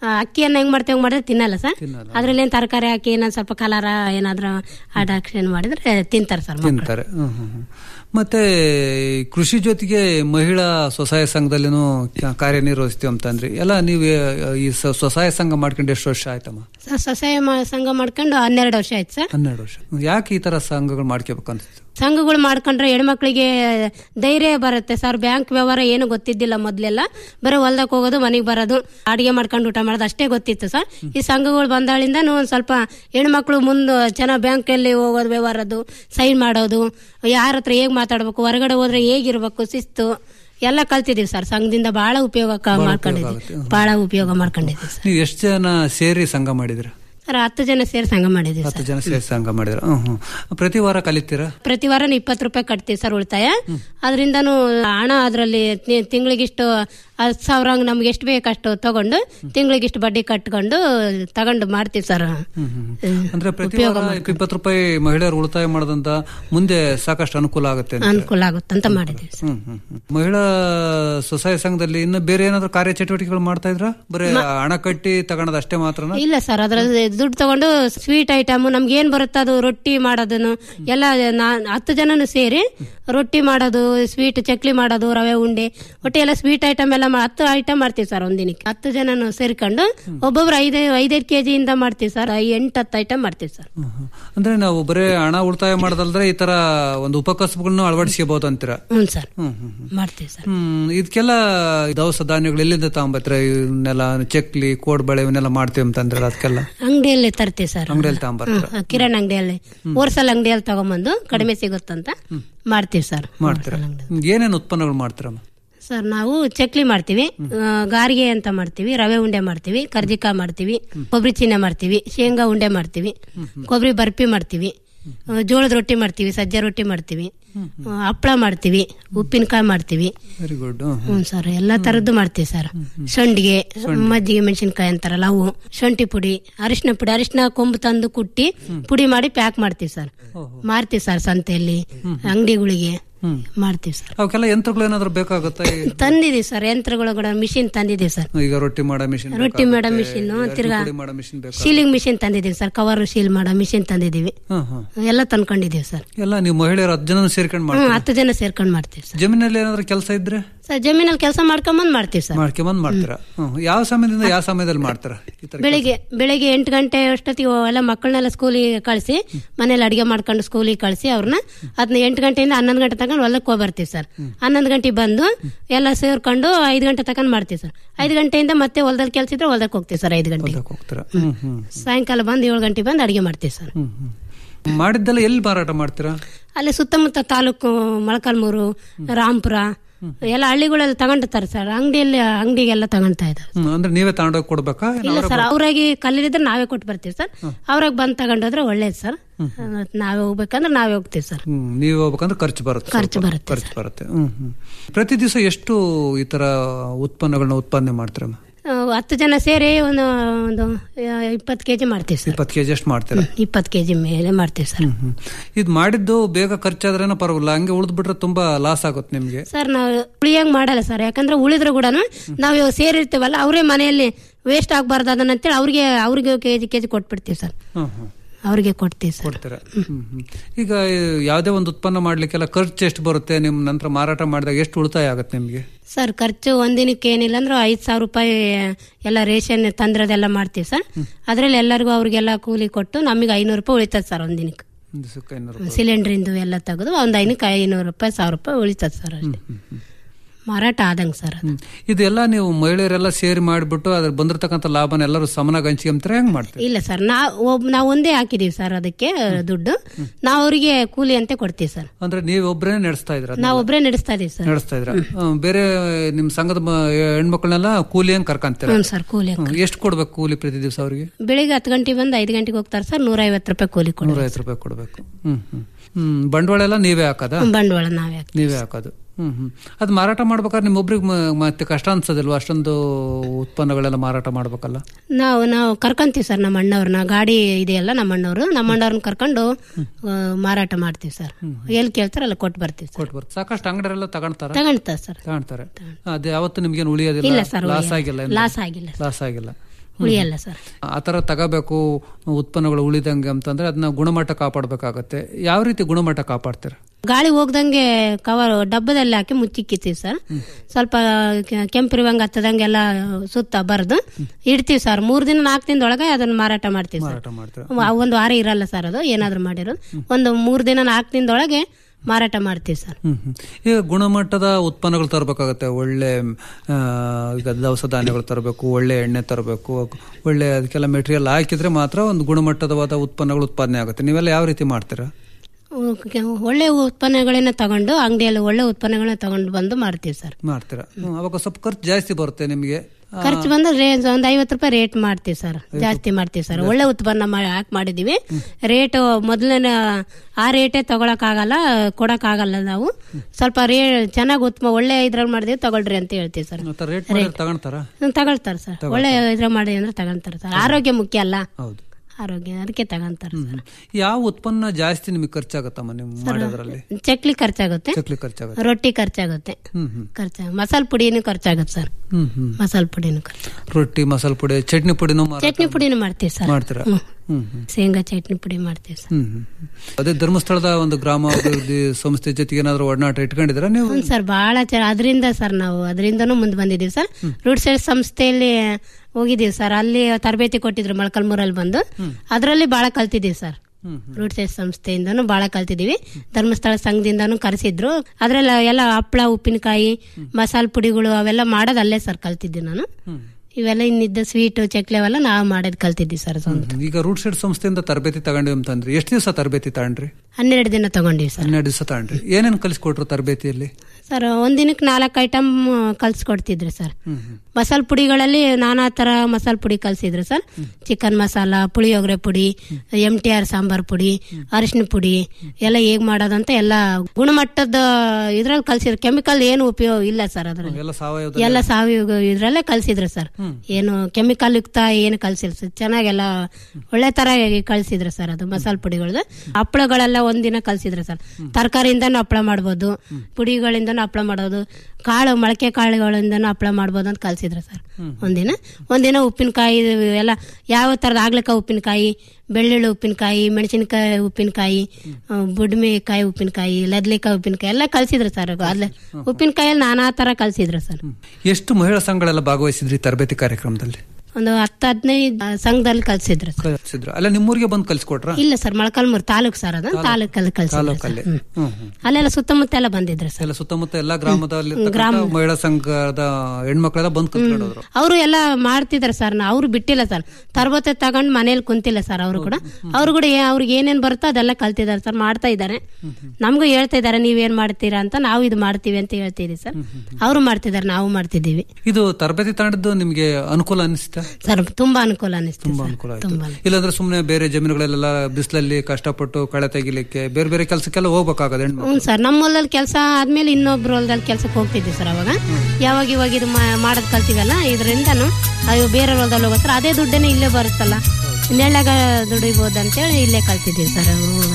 ಆ, ಅಕ್ಕಿಯನ್ನ ಹೆಂಗ್ ಮಾಡ್ತೇವೆ ಹೆಂಗ್ ಮಾಡಿದ್ರೆ ತಿನ್ನಲ್ಲ ಸರ್ ತಿನ್ನಲ್ಲ. ಅದ್ರಲ್ಲಿ ಏನ್ ತರಕಾರಿ ಹಾಕಿ ಏನೋ ಸ್ವಲ್ಪ ಕಲರ ಏನಾದ್ರು ಅಡಾಕ್ಷನ್ ಮಾಡಿದ್ರೆ ತಿಂತಾರೆ ಸರ್ ಮಕ್ಕಳು ತಿಂತಾರೆ ಹ್ಮ್, ಹ್ಮ್, ಹ್ಮ್. ಮತ್ತೆ ಈ ಕೃಷಿ ಜೊತೆಗೆ ಮಹಿಳಾ ಸ್ವಸಹಾಯ ಸಂಘದಲ್ಲಿನೂ ಕ- ಕಾರ್ಯನಿರ್ವಹಿಸ್ತೀವಿ ಅಂತಂದ್ರಿ ಎಲ್ಲ ನೀವು ಈ ಸ- ಸ್ವಸಹಾಯ ಸಂಘ ಮಾಡ್ಕೊಂಡು ಎಷ್ಟು ವರ್ಷ ಆಯ್ತಮ್ಮ ಸರ್ ಸ್ವಸಹಾಯ ಮಾ- ಸಂಘ ಮಾಡ್ಕೊಂಡು ಹನ್ನೆರಡು ವರ್ಷ ಆಯ್ತು ಸರ್ ಹನ್ನೆರಡು ವರ್ಷ ಯಾಕೆ ಈ ತರ ಸಂಘಗಳು ಮಾಡ್ಕೋಬೇಕಂತ ಸಂಘಗಳು ಮಾಡ್ಕೊಂಡ್ರೆ ಹೆಣ್ಮಕ್ಳಿಗೆ ಧೈರ್ಯ ಬರುತ್ತೆ ಸರ್ ಬ್ಯಾಂಕ್ ವ್ಯವಹಾರ ಏನು ಗೊತ್ತಿದ್ದಿಲ್ಲ ಮೊದ್ಲೆಲ್ಲ ಬರೀ ಹೊಲ್ದಕ್ಕೆ ಹೋಗೋದು ಮನೆಗೆ ಬರೋದು ಅಡಿಗೆ ಮಾಡ್ಕೊಂಡು ಊಟ ಮಾಡೋದು ಅಷ್ಟೇ ಗೊತ್ತಿತ್ತು ಸರ್ ಈ ಸಂಘಗಳು ಬಂದಾಳಿಂದ ಒಂದು ಸ್ವಲ್ಪ ಹೆಣ್ಮಕ್ಳು ಮುಂದೆ ಚೆನ್ನಾಗಿ ಬ್ಯಾಂಕಲ್ಲಿ ಹೋಗೋದು ವ್ಯವಹಾರದ್ದು ಸೈನ್ ಮಾಡೋದು ಯಾರ ಹತ್ರ ಹೇಗೆ ಮಾತಾಡ್ಬೇಕು ಹೊರಗಡೆ ಹೋದ್ರೆ ಹೇಗಿರ್ಬೇಕು ಶಿಸ್ತು ಎಲ್ಲ ಕಲ್ತಿದೀವಿ ಸರ್ ಸಂಘದಿಂದ ಬಹಳ ಉಪಯೋಗ ಕ- ಮಾಡ್ಕೊಂಡಿದ್ದೀವಿ ಬಹಳ ಉಪಯೋಗ ಮಾಡ್ಕೊಂಡಿದ್ದೀವಿ ಸರ್ ನೀವು ಎಷ್ಟು ಜನ ಸೇರಿ ಸಂಘ ಮಾಡಿದ್ರ ಸರ್ ಹತ್ತು ಜನ ಸೇರಿ ಸಂಘ ಮಾಡಿದ್ದೀವಿ ಸರ್ ಹತ್ತು ಜನ ಸೇರಿ ಸಂಘ ಮಾಡಿದ್ರ ಹ್ಮ್ ಹ್ಮ್ ಪ್ರತಿ ವಾರ ಕಲಿತೀರಾ ಪ್ರತಿ ವಾರ ಇಪ್ಪತ್ತು ರೂಪಾಯಿ ಕಟ್ತೀವಿ ಸರ್ ಉಳಿತಾಯ ಅದರಿಂದನೂ ಹಣ ಅದರಲ್ಲಿ ತಿಂಗಳಿಗಿಷ್ಟು ಹತ್ತು ಸಾವಿರ ಹಂಗ್ ನಮ್ಗೆ ಎಷ್ಟು ಬೇಕಷ್ಟು ತಗೊಂಡು ತಿಂಗಳಿಗಿಷ್ಟು ಬಡ್ಡಿ ಕಟ್ಕೊಂಡು ತಗೊಂಡು ಮಾಡ್ತೀವಿ ಸರ್ ಹ್ಮ್. ಅಂದ್ರೆ ಪ್ರತಿ ವಾರ ಇಪ್ಪತ್ತು ರೂಪಾಯಿ ಮಹಿಳೆಯರು ಉಳಿತಾಯ ಮಾಡದಂತ ಮುಂದೆ ಸಾಕಷ್ಟು ಅನುಕೂಲ ಆಗುತ್ತೆ ಅಂತ ಅನುಕೂಲ ಆಗುತ್ತಂತ ಮಾಡಿದ್ದೀವಿ ಸರ್ ಹ್ಮ್ ಹ್ಮ್ ಹ್ಮ್. ಮಹಿಳಾ ಸ್ವಸಹಾಯ ಸಂಘದಲ್ಲಿ ಇನ್ನು ಬೇರೆ ಏನಾದ್ರು ಕಾರ್ಯಚಟುವಟಿಕೆಗಳು ಮಾಡ್ತಾ ಇದ್ರ ಬರೀ ಹಣ ಕಟ್ಟಿ ತಗೊಳೋದು ಅಷ್ಟೇ ಮಾತ್ರನಾ ಇಲ್ಲ ಸರ್ ಅದ್ರ ದುಡ್ಡು ತಗೊಂಡು ಸ್ವೀಟ್ ಐಟಮ್ ನಮ್ಗೆ ಏನ್ ಬರುತ್ತೆ ಅದು ರೊಟ್ಟಿ ಮಾಡೋದನ್ನು ಎಲ್ಲ ನಾ- ಹತ್ತು ಜನನು ಸೇರಿ ರೊಟ್ಟಿ ಮಾಡೋದು ಸ್ವೀಟ್ ಚಕ್ಲಿ ಮಾಡೋದು ರವೆ ಉಂಡೆ ಒಟ್ಟು ಎಲ್ಲ ಸ್ವೀಟ್ ಐಟಮ್ ಎಲ್ಲ ಮಾ- ಹತ್ತು ಐಟಮ್ ಮಾಡ್ತೀವಿ ಸರ್ ಒಂದಿನಕ್ಕೆ ಹತ್ತು ಜನನು ಸೇರ್ಕೊಂಡು ಒಬ್ಬೊಬ್ರು ಐದೈ ಐದೈದು ಕೆಜಿ ಇಂದ ಮಾಡ್ತೀವಿ ಸರ್ ಎಂಟು ಹತ್ತು ಐಟಮ್ ಮಾಡ್ತೀವಿ ಸರ್ ಹ್ಮ್ ಹ್ಮ್. ಅಂದ್ರೆ ನಾವು ಬರೀ ಹಣ ಉಳಿತಾಯ ಮಾಡೋದಲ್ದ್ರೆ ಈ ತರ ಒಂದು ಉಪಕಸಬುಗಳನ್ನ ಅಳವಡಿಸಬಹುದು ಅಂತೀರಾ ಹ್ಞೂ ಸರ್ ಹ್ಮ್ ಹ್ಮ್ ಹ್ಮ್. ಮಾಡ್ತೀವಿ ಸರ್ ಹ್ಮ್ ಇದಕ್ಕೆಲ್ಲ ದವಸ ಧಾನ್ಯಗಳು ಎಲ್ಲಿಂದ ತಗೊಂಬತ್ರ ಇವನ್ನೆಲ್ಲ ಚಕ್ಲಿ ಕೋಡ್ಬಳೆ ಇವನ್ನೆಲ್ಲ ಮಾಡ್ತೀವಿ ಅಂತಂದ್ರೆ ಅದಕ್ಕೆಲ್ಲ ಅಂಗಡಿಯಲ್ಲಿ ತರ್ತೀವಿ ಸರ್ ಅಂಗಡಿಯಲ್ಲಿ ತಗೊಂಬರ್ತೀರ ಹ್ಮ್, ಕಿರಾಣಿ ಅಂಗಡಿಯಲ್ಲಿ ಹೋಲ್ಸೇಲ್ ಅಂಗಡಿಯಲ್ಲಿ ತಗೊಂಬಂದು ಕಡಿಮೆ ಸಿಗುತ್ತಂತ ಮಾಡ್ತೀವಿ ಸರ್ ಮಾಡ್ತೀರಾ ಏನೇನು ಉತ್ಪನ್ನಗಳು ಮಾಡ್ತೀರಮ್ಮ ಸರ್ ನಾವು ಚಕ್ಲಿ ಮಾಡ್ತೀವಿ ಆ, ಗಾರಿಗೆ ಅಂತ ಮಾಡ್ತೀವಿ ರವೆ ಉಂಡೆ ಮಾಡ್ತೀವಿ ಕರ್ಜಿಕ ಮಾಡ್ತೀವಿ ಕೊಬ್ಬರಿ ಚಿನ್ನ ಮಾಡ್ತೀವಿ ಶೇಂಗಾ ಉಂಡೆ ಮಾಡ್ತೀವಿ ಕೊಬ್ಬರಿ ಬರ್ಫಿ ಮಾಡ್ತೀವಿ ಆ, ಜೋಳದ ರೊಟ್ಟಿ ಮಾಡ್ತೀವಿ ಸಜ್ಜೆ ರೊಟ್ಟಿ ಮಾಡ್ತೀವಿ ಆ, ಹಪ್ಳ ಮಾಡ್ತೀವಿ ಉಪ್ಪಿನಕಾಯಿ ಮಾಡ್ತೀವಿ ವೆರಿ ಗುಡ್ ಹ್ಞೂ ಸರ್ ಎಲ್ಲಾ ತರದ್ದು ಮಾಡ್ತೀವಿ ಸರ್ ಸಂಡಿಗೆ ಮಜ್ಜಿಗೆ ಮೆಣಸಿನ್ಕಾಯಿ ಅಂತಾರಲ್ಲ ಅವು ಶುಂಠಿ ಪುಡಿ ಅರಿಶಿನ ಪುಡಿ ಅರಿಶಿನ ಕೊಂಬು ತಂದು ಕುಟ್ಟಿ ಪುಡಿ ಮಾಡಿ ಪ್ಯಾಕ್ ಮಾಡ್ತೀವಿ ಸರ್ ಮಾರ್ತೀವಿ ಸರ್ ಸಂತೆಯಲ್ಲಿ ಅಂಗಡಿಗಳಿಗೆ ಮಾಡ್ತೀವಿ ಸರ್ ಅವಕ್ಕೆಲ್ಲ ಯಂತ್ರಗಳು ಏನಾದ್ರು ಬೇಕಾಗುತ್ತಾ ಈ- ತಂದಿದೀವಿ ಸರ್ ಯಂತ್ರಗಳು ಕೂಡ ಮಿಷಿನ್ ತಂದಿದೀವಿ ಸರ್ ಈಗ ರೊಟ್ಟಿ ಮಾಡೋ ಮಿಷಿನ್ ರೊಟ್ಟಿ ಮಾಡೋ ಮಿಷಿನ್ ತಿರ್ಗಾ ಮಾಡೋ ಮಿಷಿನ್ ಬೇಕು ಶೀಲಿಂಗ್ ಮಿಷಿನ್ ತಂದಿದೀವಿ ಸರ್ ಕವರ್ ಶೀಲ್ ಮಾಡೋ ಮಿಷಿನ್ ತಂದಿದೀವಿ ಹ್ಮ್ ಹ್ಮ್ ಎಲ್ಲ ತಂದ್ಕೊಂಡಿದೀವಿ ಸರ್ ಎಲ್ಲ ನೀವು ಮಹಿಳೆಯರು ಹತ್ತು ಜನ ಸೇರ್ಕೊಂಡು ಮಾಡಿ ಹ್ಮ್ ಹತ್ತು ಜನ ಸೇರ್ಕೊಂಡು ಮಾಡ್ತೀವಿ ಸರ್ ಜಮೀನಲ್ಲಿ ಏನಾದ್ರು ಕೆಲಸ ಇದ್ರೆ ಸರ್ ಜಮೀನಲ್ಲಿ ಕೆಲಸ ಮಾಡ್ಕೊಂಬಂದ್ ಮಾಡ್ತೀವಿ ಸರ್ ಮಾಡ್ಕೊಂಬಂದ್ ಮಾಡ್ತೀರಾ ಹ್ಮ್. ಯಾವ ಸಮಯದಿಂದ ಯಾವ ಸಮಯದಲ್ಲಿ ಮಾಡ್ತೀರಾ ಈ ತರ ಬೆಳಿಗ್ಗೆ ಬೆಳಿಗ್ಗೆ ಎಂಟು ಗಂಟೆ ಅಷ್ಟೊತ್ತಿಗೆ ಎಲ್ಲ ಮಕ್ಕಳನ್ನೆಲ್ಲ ಸ್ಕೂಲಿಗೆ ಕಳಿಸಿ ಮನೇಲಿ ಅಡಿಗೆ ಮಾಡ್ಕೊಂಡು ಸ್ಕೂಲಿಗೆ ಕಳಿಸಿ ಅವ್ರನ್ನ ಅದನ್ನ ಎಂಟು ಗಂಟೆಯಿಂದ ಹನ್ನೊಂದು ಗಂಟೆ ತಗೊಂಡು ಹೊಲಕ್ಕೆ ಹೋಗಿ ಬರ್ತೀವಿ ಸರ್ ಹನ್ನೊಂದು ಗಂಟೆಗೆ ಬಂದು ಎಲ್ಲ ಸೇರ್ಕೊಂಡು ಐದು ಗಂಟೆ ತಗೊಂಡು ಮಾಡ್ತೀವಿ ಸರ್ ಐದು ಗಂಟೆಯಿಂದ ಮತ್ತೆ ಹೊಲದಲ್ಲಿ ಕೆಲಸ ಇದ್ರೆ ಹೊಲಕ್ಕೆ ಹೋಗ್ತೀವಿ ಸರ್ ಐದು ಗಂಟೆಗೆ ಹೊಲಕ್ಕೆ ಹೋಗ್ತೀರಾ ಹ್ಮ್ ಹ್ಮ್ ಸಾಯಂಕಾಲ ಬಂದು ಏಳು ಗಂಟೆಗೆ ಬಂದು ಅಡಿಗೆ ಮಾಡ್ತೀವಿ ಸರ್ ಹ್ಮ್ ಹ್ಮ್ ಮಾಡಿದ್ದೆಲ್ಲ ಎಲ್ಲಿ ಮಾರಾಟ ಮಾಡ್ತೀರಾ ಅಲ್ಲಿ ಸುತ್ತಮುತ್ತ ತಾಲೂಕು ಮೊಳಕಾಲ್ಮೂರು ರಾಂಪುರ ಎಲ್ಲ ಹಳ್ಳಿಗಳಲ್ಲಿ ತಗೊಂಡಿರ್ತಾರೆ ಸರ್ ಅಂಗಡಿಯಲ್ಲಿ ಅಂಗಡಿಗೆಲ್ಲ ತಗೊಂತಾ ಇದ್ದಾರೆ ಹ್ಮ್, ಅಂದ್ರೆ ನೀವೇ ತಗೊಂಡೋಗಿ ಕೊಡ್ಬೇಕಾ ಏನ್ ಇಲ್ಲ ಅವ್ರೇ ಸರ್ ಅವ್ರಾಗಿ ಕಲ್ಲಿದ್ರೆ ನಾವೇ ಕೊಟ್ಟು ಬರ್ತೀವಿ ಸರ್ ಅವ್ರಾಗ ಬಂದು ತಗೊಂಡೋದ್ರೆ ಒಳ್ಳೇದು ಸರ್ ಮತ್ತ್ ನಾವೇ ಹೋಗ್ಬೇಕಂದ್ರೆ ನಾವೇ ಹೋಗ್ತೀವಿ ಸರ್ ಹ್ಮ್ ನೀವ್ ಹೋಗ್ಬೇಕಂದ್ರೆ ಖರ್ಚು ಬರುತ್ತೆ ಖರ್ಚು ಸ್ವಲ್ಪ. ಬರುತ್ತೆ ಖರ್ಚು ಬರುತ್ತೆ ಹ್ಮ್ ಹ್ಮ್ ಪ್ರತಿ ದಿವಸ ಎಷ್ಟು ಈ ತರ ಉತ್ಪನ್ನಗಳನ್ನ ಉತ್ಪಾದನೆ ಮಾಡ್ತೀರಮ್ಮ ಆ, ಹತ್ತು ಜನ ಸೇರಿ ಒಂದು ಒಂದು ಇಪ್ಪತ್ತು ಕೆಜಿ ಮಾಡ್ತೀವಿ ಸರ್ ಇಪ್ಪತ್ತು ಕೆಜಿ ಅಷ್ಟು ಮಾಡ್ತೀರಾ ಇಪ್ಪತ್ತು ಕೆಜಿ ಮೇಲೆ ಮಾಡ್ತೀವಿ ಸರ್ ಹ್ಮ್ ಹ್ಮ್ ಇದು ಮಾಡಿದ್ದು ಬೇಗ ಖರ್ಚಾದ್ರೇನೋ ಪರವಾಗಿಲ್ಲ ಹಂಗೆ ಉಳಿದ್ ಬಿಟ್ರೆ ತುಂಬಾ ಲಾಸ್ ಆಗುತ್ತೆ ನಿಮ್ಗೆ ಸರ್ ನಾವು ಉಳಿಯಂಗ್ ಮಾಡಲ್ಲ ಸರ್ ಯಾಕಂದ್ರೆ ಉಳಿದ್ರು ಕೂಡ ನಾವು ಇವಾಗ ಸೇರಿರ್ತೀವಲ್ಲ ಅವರೇ ಮನೆಯಲ್ಲಿ ವೇಸ್ಟ್ ಆಗಬಾರ್ದು ಅದನ್ನ ಅಂತೇಳಿ ಅವ್ರಿಗೆ ಅವ್ರಿಗೆ ಕೆಜಿ ಕೆಜಿ ಕೊಟ್ಬಿಡ್ತೀವಿ ಸರ್ ಹ್ಮ್ ಹ್ಮ್ ಅವ್ರಿಗೆ ಕೊಡ್ತೀವಿ ಸರ್ ಕೊಡ್ತೀರಾ ಹ್ಮ್ ಹ್ಮ್ ಈಗ ಯಾವುದೇ ಒಂದು ಉತ್ಪನ್ನ ಮಾಡ್ಲಿಕ್ಕೆಲ್ಲ ಖರ್ಚು ಎಷ್ಟು ಬರುತ್ತೆ ನಿಮ್ ನಂತರ ಮಾರಾಟ ಮಾಡಿದಾಗ ಎಷ್ಟು ಉಳಿತಾಯ ಆಗುತ್ತೆ ನಿಮ್ಗೆ ಸರ್ ಖರ್ಚು ಒಂದಿನಕ್ಕೆ ಏನಿಲ್ಲ ಅಂದ್ರೆ ಐದು ಸಾವಿರ ರೂಪಾಯಿ ಎಲ್ಲ ರೇಷನ್ ತಂದ್ರದೆಲ್ಲ ಮಾಡ್ತೀವಿ ಸರ್ ಅದ್ರಲ್ಲಿ ಎಲ್ಲರಿಗೂ ಅವ್ರಿಗೆಲ್ಲ ಕೂಲಿ ಕೊಟ್ಟು ನಮಗೆ ಐನೂರು ರೂಪಾಯಿ ಉಳಿತದೆ ಸರ್ ಒಂದಿನಕ್ಕೆ ಒಂದು ದಿವಸಕ್ಕೆ ಐನೂರು ರೂಪಾಯಿ ಸಿಲಿಂಡ್ರಿಂದು ಎಲ್ಲ ತೆಗೆದು ಒಂದು ಐನಕ್ಕೆ ಐನೂರು ರೂಪಾಯಿ ಸಾವಿರ ರೂಪಾಯಿ ಉಳಿತದೆ ಸರ್ ಅಷ್ಟೇ ಮಾರಾಟ ಆದಂಗೆ ಸರ್ ಅದು ಹ್ಮ್. ಇದೆಲ್ಲ ನೀವು ಮಹಿಳೆಯರೆಲ್ಲ ಸೇರಿ ಮಾಡಿಬಿಟ್ಟು ಅದ್ರ ಬಂದಿರತಕ್ಕಂಥ ಲಾಭನ ಎಲ್ಲರೂ ಸಮನಾಗಿ ಹಂಚ್ಕೊಂತಾರೆ ಹೆಂಗ್ ಮಾಡ್ತೀರಿ ಇಲ್ಲ ಸರ್ ನಾವು ಒಬ್ ನಾವು ಒಂದೇ ಹಾಕಿದೀವಿ ಸರ್ ಅದಕ್ಕೆ ದುಡ್ಡು ನಾವು ಅವರಿಗೆ ಕೂಲಿ ಅಂತ ಕೊಡ್ತೀವಿ ಸರ್ ಅಂದ್ರೆ ನೀವು ಒಬ್ಬರೇ ನಡೆಸ್ತಾ ಇದ್ರ ನಾವು ಒಬ್ಬರೇ ನಡೆಸ್ತಾ ಇದೀವಿ ಸರ್ ನಡೆಸ್ತಾ ಇದ್ರ ಹ್ಮ್. ಬೇರೆ ನಿಮ್ ಸಂಘದ ಮ- ಹೆಣ್ಮಕ್ಳನ್ನೆಲ್ಲ ಕೂಲಿ ಹಂಗ್ ಕರ್ಕಂತೀರ ಹ್ಞೂ ಸರ್ ಕೂಲಿ ಎಷ್ಟು ಕೊಡ್ಬೇಕು ಕೂಲಿ ಪ್ರತಿ ದಿವಸ ಅವ್ರಿಗೆ ಬೆಳಿಗ್ಗೆ ಹತ್ತು ಗಂಟೆಗೆ ಬಂದು ಐದು ಗಂಟೆಗೆ ಹೋಗ್ತಾರೆ ಸರ್ ನೂರ ಐವತ್ತು ರೂಪಾಯಿ ಕೂಲಿ ಕೊಡಿ ನೂರೈವತ್ತು ರೂಪಾಯಿ ಕೊಡ್ಬೇಕು ಹ್ಮ್ ಹ್ಮ್ ಹ್ಮ್ ಬಂಡವಾಳ ಎಲ್ಲ ನೀವೇ ಹಾಕದ ಬಂಡವಾಳ ನಾವೇ ಹಾಕ್ತೀವಿ ನೀವೇ ಹಾಕೋದು ಹ್ಮ್ ಹ್ಮ್ ಅದು ಮಾರಾಟ ಮಾಡ್ಬೇಕಾದ್ರೆ ನಿಮ್ಮೊಬ್ರಿಗೆ ಮ- ಮತ್ತೆ ಕಷ್ಟ ಅನ್ಸೋದಿಲ್ವಾ ಅಷ್ಟೊಂದು ಉತ್ಪನ್ನಗಳೆಲ್ಲ ಮಾರಾಟ ಮಾಡ್ಬೇಕಲ್ಲ ನಾವು ನಾವು ಕರ್ಕೊಂತೀವಿ ಸರ್ ನಮ್ಮ ಅಣ್ಣವ್ರನ್ನ ಗಾಡಿ ಇದೆಯಲ್ಲ ನಮ್ಮ ಅಣ್ಣವ್ರು ನಮ್ಮ ಅಣ್ಣವ್ರನ್ನ ಕರ್ಕೊಂಡು ಆ, ಮಾರಾಟ ಮಾಡ್ತೀವಿ ಸರ್ ಎಲ್ಲಿ ಕೇಳ್ತಾರೆ ಅಲ್ಲಿ ಕೊಟ್ಟು ಬರ್ತೀವಿ ಸರ್ ಕೊಟ್ಟು ಬರ್ತಾರೆ ಸಾಕಷ್ಟು ಅಂಗಡಿಯರೆಲ್ಲ ತಗೊಂತಾರ ತಗೊಂಡ್ತಾರೆ ಸರ್ ತಗೊಂತಾರೆ ಅದು ಯಾವತ್ತು ನಿಮ್ಗೇನು ಉಳಿಯೋದಿಲ್ಲ ಇಲ್ಲ ಸರ್ ಲಾಸ್ ಆಗಿಲ್ಲ ಲಾಸ್ ಆಗಿಲ್ಲ ಲಾಸ್ ಆಗಿಲ್ಲ ಉಳಿಯಲ್ಲ ಸರ್ ಆ ತರ ತಗೋಬೇಕು ಉತ್ಪನ್ನಗಳು ಉಳಿದಂಗೆ ಅಂತಂದ್ರೆ ಅದನ್ನ ಗುಣಮಟ್ಟ ಕಾಪಾಡಬೇಕಾಗತ್ತೆ ಯಾವ ರೀತಿ ಗುಣಮಟ್ಟ ಕಾಪಾಡ್ತೀರ ಗಾಳಿ ಹೋಗ್ದಂಗೆ ಕವರ್ ಡಬ್ಬದಲ್ಲಿ ಹಾಕಿ ಮುಚ್ಚಿಕ್ಕಿತ್ತೀವಿ ಸರ್ ಸ್ವಲ್ಪ ಕೆ- ಕೆಂಪಿರುವಂಗೆ ಹತ್ತದಂಗೆಲ್ಲ ಸುತ್ತ ಬರೆದು ಇಡ್ತೀವಿ ಸರ್ ಮೂರ್ ದಿನ ನಾಲ್ಕು ದಿನದೊಳಗೆ ಅದನ್ನ ಮಾರಾಟ ಮಾಡ್ತೀವಿ ಸರ್ ಮಾರಾಟ ಮಾಡ್ತೀರ ವ- ಒಂದು ವಾರ ಇರಲ್ಲ ಸರ್ ಅದು ಏನಾದ್ರೂ ಮಾಡಿರೋದು ಒಂದು ಮೂರ್ ದಿನ ನಾಲ್ಕು ದಿನದೊಳಗೆ ಮಾರಾಟ ಮಾಡ್ತೀವಿ ಸರ್ ಹ್ಮ್ ಹ್ಮ್. ಈಗ ಗುಣಮಟ್ಟದ ಉತ್ಪನ್ನಗಳು ತರಬೇಕಾಗತ್ತೆ ಒಳ್ಳೆ ಆ, ಈಗ ದವಸ ಧಾನ್ಯಗಳು ತರಬೇಕು ಒಳ್ಳೆ ಎಣ್ಣೆ ತರಬೇಕು ಒಳ್ಳೆ ಅದಕ್ಕೆಲ್ಲ ಮೆಟೀರಿಯಲ್ ಹಾಕಿದ್ರೆ ಮಾತ್ರ ಒಂದು ಗುಣಮಟ್ಟದವಾದ ಉತ್ಪನ್ನಗಳು ಉತ್ಪಾದನೆ ಆಗುತ್ತೆ ನೀವೆಲ್ಲ ಯಾವ ರೀತಿ ಮಾಡ್ತೀರಾ ಕೆ- ಒಳ್ಳೆ ಉತ್ಪನ್ನಗಳನ್ನ ತಗೊಂಡು ಅಂಗಡಿಯಲ್ಲಿ ಒಳ್ಳೆ ಉತ್ಪನ್ನಗಳನ್ನ ತಗೊಂಡು ಬಂದು ಮಾಡ್ತೀವಿ ಸರ್ ಮಾಡ್ತೀರಾ ಹ್ಮ್. ಅವಾಗ ಸ್ವಲ್ಪ ಖರ್ಚು ಜಾಸ್ತಿ ಬರುತ್ತೆ ನಿಮಗೆ ಖರ್ಚು ಬಂದು ರೇಂಜ್ ಒಂದ್ ಐವತ್ತು ರೂಪಾಯಿ ರೇಟ್ ಮಾಡ್ತೀವಿ ಸರ್ ಜಾಸ್ತಿ ಮಾಡ್ತೀವಿ ಸರ್ ಒಳ್ಳೆ ಉತ್ಪನ್ನ ಮಾಡಿ ಹಾಕಿ ಮಾಡಿದೀವಿ ರೇಟ್ ಮೊದಲನೇ ಆ ರೇಟೇ ತಗೊಳಕ್ ಆಗಲ್ಲ ಕೊಡಕ್ ಆಗಲ್ಲ ನಾವು ಸ್ವಲ್ಪ ರೇ ಚೆನ್ನಾಗಿ ಉತ್ಮ ಒಳ್ಳೆ ಇದ್ರಲ್ಲಿ ಮಾಡಿದೀವಿ ತಗೊಳ್ರಿ ಅಂತ ಹೇಳ್ತೀವಿ ಸರ್ ಮತ್ತೆ ರೇಟ್ ಮಾಡಿದ್ರೆ ತಗೊಂತಾರ ತಗೊಳ್ತಾರೆ ಸರ್ ಒಳ್ಳೆ ಇದ್ರಲ್ಲಿ ಮಾಡಿ ಅಂದ್ರೆ ತಗೊಂತಾರೆ ಸರ್ ಆರೋಗ್ಯ ಮುಖ್ಯ ಅಲ್ಲ ಹೌದು ಆರೋಗ್ಯ ಅದಕ್ಕೆ ತಗೊಂತಾರೆ ಸರ್ ಯಾವ ಉತ್ಪನ್ನ ಜಾಸ್ತಿ ನಿಮಗೆ ಖರ್ಚಾಗತ್ತಮ್ಮ ನೀವು ಮಾಡೋದ್ರಲ್ಲಿ ಚಕ್ಲಿ ಖರ್ಚಾಗುತ್ತೆ ಚಕ್ಲಿ ಖರ್ಚಾಗುತ್ತೆ ರೊಟ್ಟಿ ಖರ್ಚಾಗುತ್ತೆ ಹ್ಮ್ ಹ್ಮ್ ಖರ್ಚು ಮಸಾಲ ಪುಡಿನೂ ಖರ್ಚಾಗುತ್ತೆ ಸರ್ ಹ್ಮ್ ಹ್ಮ್ ಮಸಾಲ ಪುಡಿನೂ ಖರ್ಚು ರೊಟ್ಟಿ ಮಸಾಲ ಪುಡಿ ಚಟ್ನಿ ಪುಡಿನೂ ಮಾರಾಟ ಚಟ್ನಿ ಪುಡಿನೂ ಮಾಡ್ತೀವಿ ಸರ್ ಮಾಡ್ತೀರಾ ಹ್ಮ್. ಹ್ಮ್ ಹ್ಮ್ ಶೇಂಗಾ ಚಟ್ನಿ ಪುಡಿ ಮಾಡ್ತೀವಿ ಸರ್ ಹ್ಮ್ ಹ್ಮ್ ಹ್ಮ್. ಅದೇ ಧರ್ಮಸ್ಥಳದ ಒಂದು ಗ್ರಾಮಾಭಿವೃದ್ಧಿ ಸಂಸ್ಥೆ ಜೊತೆಗೆ ಏನಾದ್ರು ಒಡನಾಟ ಇಟ್ಕೊಂಡಿದ್ದೀರಾ ನೀವು ಹ್ಞೂ ಸರ್ ಬಹಳ ಚ ಅದರಿಂದ ಸರ್ ನಾವು ಅದರಿಂದನೂ ಮುಂದೆ ಬಂದಿದ್ದೀವಿ ಸರ್ ರೂಟ್ ಸೈಡ್ ಸಂಸ್ಥೆಯಲ್ಲಿ ಹೋಗಿದ್ದೀವಿ ಸರ್ ಅಲ್ಲಿ ತರಬೇತಿ ಕೊಟ್ಟಿದ್ರು ಮೊಳಕಲ್ಮೂರಲ್ಲಿ ಬಂದು ಅದರಲ್ಲಿ ಬಹಳ ಕಲ್ತಿದ್ದೀವಿ ಸರ್ ಹ್ಮ್ ರೂಟ್ ಸೈಡ್ ಸಂಸ್ಥೆಯಿಂದನೂ ಬಹಳ ಕಲ್ತಿದ್ದೀವಿ ಧರ್ಮಸ್ಥಳ ಸಂಘದಿಂದನೂ ಕರೆಸಿದ್ರು ಅದ್ರೆಲ್ಲ ಎಲ್ಲ ಹಪ್ಪಳ ಉಪ್ಪಿನಕಾಯಿ ಮಸಾಲ ಪುಡಿಗಳು ಅವೆಲ್ಲ ಮಾಡೋದು ಅಲ್ಲೇ ಸರ್ ಕಲ್ತಿದ್ದೆ ನಾನು ಹ್ಮ್. ಇವೆಲ್ಲ ಇನ್ನಿದ್ದ ಸ್ವೀಟು ಚಕ್ಲಿ ಅವೆಲ್ಲ ನಾವು ಮಾಡೋದು ಕಲ್ತಿದ್ವಿ ಸರ್ ಸ್ವಂತ ಹ್ಮ್. ಈಗ ರೂಟ್ ಸೈಡ್ ಸಂಸ್ಥೆಯಿಂದ ತರಬೇತಿ ತಗೊಂಡಿವಿ ಅಂತಂದ್ರಿ ಎಷ್ಟು ದಿವಸ ತರಬೇತಿ ತಗೊಂಡ್ರಿ ಹನ್ನೆರಡು ದಿನ ತಗೊಂಡಿವಿ ಸರ್ ಹನ್ನೆರಡು ದಿವಸ ತಗೊಂಡ್ರಿ ಏನೇನು ಕಲಿಸ್ಕೊಟ್ರು ತರಬೇತಿಯಲ್ಲಿ ಸರ್ ಒಂದಿನಕ್ಕೆ ನಾಲ್ಕು ಐಟಮ್ ಕಲ್ಸ್ಕೊಡ್ತಿದ್ರು ಸರ್ ಹ್ಮ್ ಹ್ಮ್ ಮಸಾಲ ಪುಡಿಗಳಲ್ಲಿ ನಾನಾ ತರ ಮಸಾಲ ಪುಡಿ ಕಲ್ಸಿದ್ರು ಸರ್ ಚಿಕನ್ ಮಸಾಲ ಪುಳಿಯೋಗರೆ ಪುಡಿ ಎಂ ಟಿ ಆರ್ ಸಾಂಬಾರ್ ಪುಡಿ ಅರಿಶಿನ ಪುಡಿ ಎಲ್ಲ ಹೇಗ್ ಮಾಡೋದಂತ ಎಲ್ಲ ಗುಣಮಟ್ಟದ ಇದ್ರಲ್ಲಿ ಕಲ್ಸಿದ್ರು ಕೆಮಿಕಲ್ ಏನು ಉಪಯೋಗ ಇಲ್ಲ ಸರ್ ಅದ್ರಲ್ಲಿ ಎಲ್ಲ ಸಾವಯವ ಎಲ್ಲ ಸಾವಯವ ಇದ್ರಲ್ಲೇ ಕಲ್ಸಿದ್ರು ಸರ್ ಏನು ಕೆಮಿಕಲ್ ಯುಕ್ತ ಏನು ಕಲ್ಸಿಲ್ಲ ಸರ್ ಚೆನ್ನಾಗೆಲ್ಲ ಒಳ್ಳೆ ತರ ಕಳ್ಸಿದ್ರು ಸರ್ ಅದು ಮಸಾಲ ಪುಡಿಗಳದ್ದು ಹಪ್ಪಳಗಳೆಲ್ಲ ಒಂದಿನ ಕಲ್ಸಿದ್ರು ಸರ್ ತರಕಾರಿಯಿಂದನೂ ಹಪ್ಪಳ ಮಾಡ್ಬೋದು ಪುಡಿಗಳಿಂದನೂ ಹಪ್ಪಳ ಮಾಡೋದು ಕಾಳು ಮೊಳಕೆ ಕಾಳುಗಳಿಂದನೂ ಹಪ್ಪಳ ಮಾಡ್ಬೋದು ಅಂತ ಕಲ್ಸಿದ್ರು ಸರ್ ಒಂದಿನ ಒಂದಿನ ಉಪ್ಪಿನಕಾಯಿ ಎಲ್ಲ ಯಾವ ಥರದ ಆಗ್ಲಕಾಯಿ ಉಪ್ಪಿನಕಾಯಿ ಬೆಳ್ಳುಳ್ಳಿ ಉಪ್ಪಿನಕಾಯಿ ಮೆಣಸಿನಕಾಯಿ ಉಪ್ಪಿನಕಾಯಿ ಬುಡ್ಮೆಕಾಯಿ ಉಪ್ಪಿನಕಾಯಿ ಲದ್ಲಿಕಾಯಿ ಉಪ್ಪಿನಕಾಯಿ ಎಲ್ಲ ಕಲ್ಸಿದ್ರು ಸರ್ ಅದ್ಲೆ ಉಪ್ಪಿನಕಾಯಲ್ಲಿ ನಾನಾ ತರ ಕಲ್ಸಿದ್ರು ಸರ್ ಹ್ಮ್. ಎಷ್ಟು ಮಹಿಳಾ ಸಂಘಗಳೆಲ್ಲ ಭಾಗವಹಿಸಿದ್ರಿ ತರಬೇತಿ ಕಾರ್ಯಕ್ರಮದಲ್ಲಿ ಒಂದು ಹತ್ತು ಹದಿನೈದು ಸಂಘದಲ್ಲಿ ಕಲ್ಸಿದ್ರು ಸರ್ ಕಲಿಸಿದ್ರು ಅಲ್ಲ ನಿಮ್ಮೂರಿಗೆ ಬಂದು ಕಲಿಸ್ಕೊಟ್ರ ಇಲ್ಲ ಸರ್ ಮೊಳಕಾಲ್ಮೂರು ತಾಲೂಕ್ ಸರ್ ಅದು ತಾಲೂಕಲ್ಲಿ ಕಲ್ಸಿದ್ರು ಸರ್ ತಾಲೂಕಲ್ಲಿ ಹ್ಮ್. ಹ್ಮ್ ಹ್ಮ್ ಅಲ್ಲೆಲ್ಲ ಸುತ್ತಮುತ್ತ ಎಲ್ಲ ಬಂದಿದ್ರು ಸರ್ ಎಲ್ಲ ಸುತ್ತಮುತ್ತ ಎಲ್ಲಾ ಗ್ರಾಮದಲ್ಲಿ ಮಹಿಳಾ ಸಂಘದ ಹೆಣ್ಮಕ್ಳೆಲ್ಲ ಬಂದು ಕಲ್ತ್ಕೊಂಡು ಹೋದ್ರು ಅವರು ಎಲ್ಲ ಮಾಡ್ತಿದಾರೆ ಸರ್ ಅವ್ರು ಬಿಟ್ಟಿಲ್ಲ ಸರ್ ತರಬೇತಿ ತಗೊಂಡು ಮನೇಲಿ ಕುಂತಿಲ್ಲ ಸರ್ ಅವರು ಕೂಡ ಅವ್ರು ಕೂಡ ಏ- ಅವ್ರಿಗೆ ಏನೇನ್ ಬರುತ್ತೋ ಅದೆಲ್ಲ ಕಲ್ತಿದ್ದಾರೆ ಸರ್ ಮಾಡ್ತಾ ಇದ್ದಾರೆ ನಮಗೂ ಹೇಳ್ತಾ ಇದ್ದಾರೆ ನೀವೇನ್ ಮಾಡ್ತೀರಾ ಅಂತ ನಾವು ಇದು ಮಾಡ್ತೀವಿ ಅಂತ ಹೇಳ್ತಿದೀವಿ ಸರ್ ಅವರು ಮಾಡ್ತಿದ್ದಾರೆ ನಾವು ಮಾಡ್ತಿದ್ದೀವಿ ಇದು ತರಬೇತಿ ತಗೊಂಡಿದ್ದು ನಿಮ್ಗೆ ಅನುಕೂಲ ಅನಿಸ್ತಾ ಸರ್ ತುಂಬಾ ಅನುಕೂಲ ಅನಿಸ್ತು ತುಂಬಾ ಅನುಕೂಲ ಆಯ್ತು ಇಲ್ಲಾಂದ್ರೆ ಸುಮ್ನೆ ಬೇರೆ ಜಮೀನುಗಳೆಲ್ಲ ಬಿಸಿಲಲ್ಲಿ ಕಷ್ಟಪಟ್ಟು ಕಳೆ ತೆಗಿಲಿಕ್ಕೆ ಬೇರೆ ಬೇರೆ ಕೆಲಸಕ್ಕೆಲ್ಲ ಹೋಗ್ಬೇಕಾಗದ ಹೆಣ್ಮಕ್ಳು ಹ್ಞೂ ಸರ್ ನಮ್ಮ ಹೊಲದಲ್ಲಿ ಕೆಲಸ ಆದ್ಮೇಲೆ ಇನ್ನೊಬ್ರು ಹೊಲದಲ್ಲಿ ಕೆಲಸಕ್ಕೆ ಹೋಗ್ತಿದ್ವಿ ಸರ್ ಅವಾಗ ಯಾವಾಗ ಇವಾಗ ಇದು ಮಾ- ಮಾಡೋದ್ ಕಲ್ತೀವಲ್ಲ ಇದರಿಂದನು ಅಯ್ಯೋ ಬೇರೆ ಹೊಲದಲ್ಲಿ ಹೋಗೋ ಸರ್ ಅದೇ ದುಡ್ಡೇನೆ ಇಲ್ಲೇ ಬರುತ್ತಲ್ಲ ನೆಳ್ಳಾಗ ದುಡಿಬೋದು ಅಂತೇಳಿ ಇಲ್ಲೇ ಕಲ್ತಿದ್ದೀವಿ ಸರ್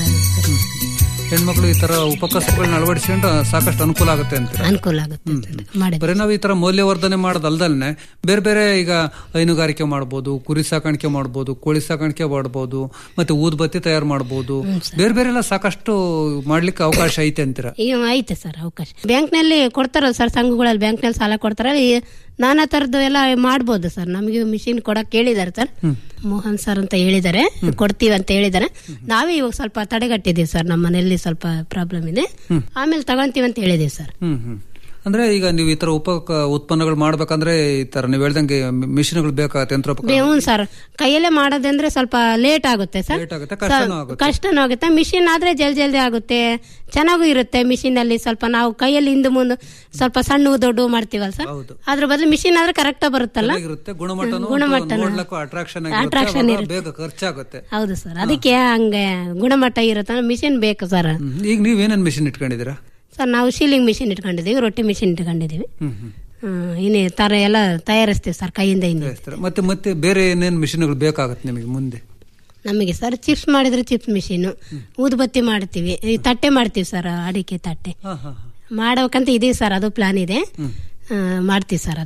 ಹೆಣ್ಮಕ್ಳು ಈ ತರ ಉಪಕಸಬುಗಳನ್ನ ಅಳವಡಿಸ್ಕೊಂಡ್ರೆ ಸಾಕಷ್ಟು ಅನುಕೂಲ ಆಗುತ್ತೆ ಅಂತ ಅನುಕೂಲ ಆಗುತ್ತೆ ಅಂತ ಮಾಡಿದ್ವಿ ಬರೀ ನಾವು ಈ ತರ ಮೌಲ್ಯವರ್ಧನೆ ಮಾಡೋದಲ್ದಲ್ನೆ ಬೇರೆ ಬೇರೆ ಈಗ ಹೈನುಗಾರಿಕೆ ಮಾಡ್ಬೋದು ಕುರಿ ಸಾಕಾಣಿಕೆ ಮಾಡ್ಬೋದು ಕೋಳಿ ಸಾಕಾಣಿಕೆ ಮಾಡ್ಬೋದು ಮತ್ತೆ ಊದ್ಬತ್ತಿ ತಯಾರು ಮಾಡ್ಬೋದು ಬೇರೆ ಬೇರೆ ಎಲ್ಲ ಸಾಕಷ್ಟು ಮಾಡ್ಲಿಕ್ಕೆ ಅವಕಾಶ ಐತೆ ಅಂತೀರ ಈಗ ಐತೆ ಸರ್ ಅವಕಾಶ ಬ್ಯಾಂಕ್ನಲ್ಲಿ ಕೊಡ್ತಾರಲ್ಲ ಸರ್ ಸಂಘಗಳಲ್ಲಿ ಬ್ಯಾಂಕ್ನಲ್ಲಿ ಸಾಲ ಕೊಡ್ತಾರಲ್ಲ ಈ ನಾನಾ ತರದ್ದು ಎಲ್ಲ ಮಾಡ್ಬೋದು ಸರ್ ನಮಗೆ ಮಿಷಿನ್ ಕೊಡಕ್ ಹೇಳಿದ್ದಾರೆ ಸರ್ ಮೋಹನ್ ಸರ್ ಅಂತ ಹೇಳಿದ್ದಾರೆ ಕೊಡ್ತೀವಿ ಅಂತ ಹೇಳಿದ್ದಾರೆ ನಾವೇ ಇವಾಗ ಸ್ವಲ್ಪ ತಡೆಗಟ್ಟಿದೀವಿ ಸರ್ ನಮ್ಮ ಮನೆಯಲ್ಲಿ ಸ್ವಲ್ಪ ಪ್ರಾಬ್ಲಮ್ ಇದೆ ಆಮೇಲೆ ತಗೊಂತೀವಿ ಅಂತ ಹೇಳಿದೀವಿ ಸರ್ ಹ್ಮ್ ಹ್ಮ್ ಅಂದ್ರೆ ಈಗ ನೀವು ಈ ತರ ಉಪ ಉತ್ಪನ್ನಗಳು ಮಾಡ್ಬೇಕಂದ್ರೆ ಈ ತರ ನೀವು ಹೇಳ್ದಂಗೆ ಮಿಷಿನ್ಗಳು ಬೇಕಾಗತ್ತೆ ಯಂತ್ರೋಪಕರಣ ಹ್ಞೂ ಸರ್ ಕೈಯಲ್ಲೇ ಮಾಡೋದಂದ್ರೆ ಸ್ವಲ್ಪ ಲೇಟ್ ಆಗುತ್ತೆ ಸರ್ ಲೇಟ್ ಆಗುತ್ತೆ ಕಷ್ಟನೂ ಆಗುತ್ತೆ ಕಷ್ಟನೂ ಆಗುತ್ತೆ ಮಿಷಿನ್ ಆದ್ರೆ ಜಲ್ದಿ ಜಲ್ದಿ ಆಗುತ್ತೆ ಚೆನ್ನಾಗೂ ಇರುತ್ತೆ ಮಿಷಿನ್ ಅಲ್ಲಿ ಸ್ವಲ್ಪ ನಾವು ಕೈಯಲ್ಲಿ ಹಿಂದೆ ಮುಂದೆ ಸ್ವಲ್ಪ ಸಣ್ಣ ದೊಡ್ಡ ಮಾಡ್ತೀವಲ್ಲ ಸರ್ ಹೌದು ಅದ್ರ ಬದಲು ಮಿಷಿನ್ ಆದ್ರೆ ಕರೆಕ್ಟ್ ಬರುತ್ತಲ್ಲ ಚೆನ್ನಾಗಿರುತ್ತೆ ಗುಣಮಟ್ಟನೂ ಗುಣಮಟ್ಟನೂ. ನೋಡ್ಲಕ್ಕೂ ಅಟ್ರಾಕ್ಷನ್ Attraction ಬೇಗ ಖರ್ಚಾಗುತ್ತೆ ಹೌದು ಸರ್ ಅದಕ್ಕೆ ಹಂಗೆ ಗುಣಮಟ್ಟ ಇರುತ್ತೆ ಮಿಷಿನ್ ಬೇಕು ಸರ್ ಹ್ಮ್. ಈಗ ನೀವೇನೇನ್ ಮಿಷಿನ್ ಇಟ್ಕೊಂಡಿದ್ದೀರಾ ಸರ್ ನಾವು ಶೀಲಿಂಗ್ ಮಿಷಿನ್ ಇಟ್ಕೊಂಡಿದೀವಿ ರೊಟ್ಟಿ ಮಿಷಿನ್ ಇಟ್ಕೊಂಡಿದೀವಿ ಹ್ಮ್ ಹ್ಮ್ ಹ್ಮ್, ಇನ್ನೇ ತರ ಎಲ್ಲ ತಯಾರಿಸ್ತೀವಿ ಸರ್ ಕೈಯಿಂದ ಹಿಂದೆ ತಯಾರಿಸ್ತೀರಾ? ಮತ್ತೆ ಮತ್ತೆ ಬೇರೆ ಏನೇನ್ ಮಿಷಿನ್ಗಳು ಬೇಕಾಗತ್ತೆ ನಿಮಗೆ ಮುಂದೆ ನಮಗೆ ಸರ್ ಚಿಪ್ಸ್ ಮಾಡಿದ್ರೆ ಚಿಪ್ಸ್ ಮಿಷಿನ್ ಊದುಬತ್ತಿ ಮಾಡ್ತೀವಿ ಈ ತಟ್ಟೆ ಮಾಡ್ತೀವಿ ಸರ್ ಅಡಿಕೆ ತಟ್ಟೆ ಹಾ ಹಾ ಹಾ ಮಾಡ್ಬೇಕಂತ ಇದೆ ಸರ್ ಅದು ಪ್ಲಾನ್ ಇದೆ ಆ, ಮಾಡ್ತೀವಿ ಸರ್ ಅದು ಕೂಡ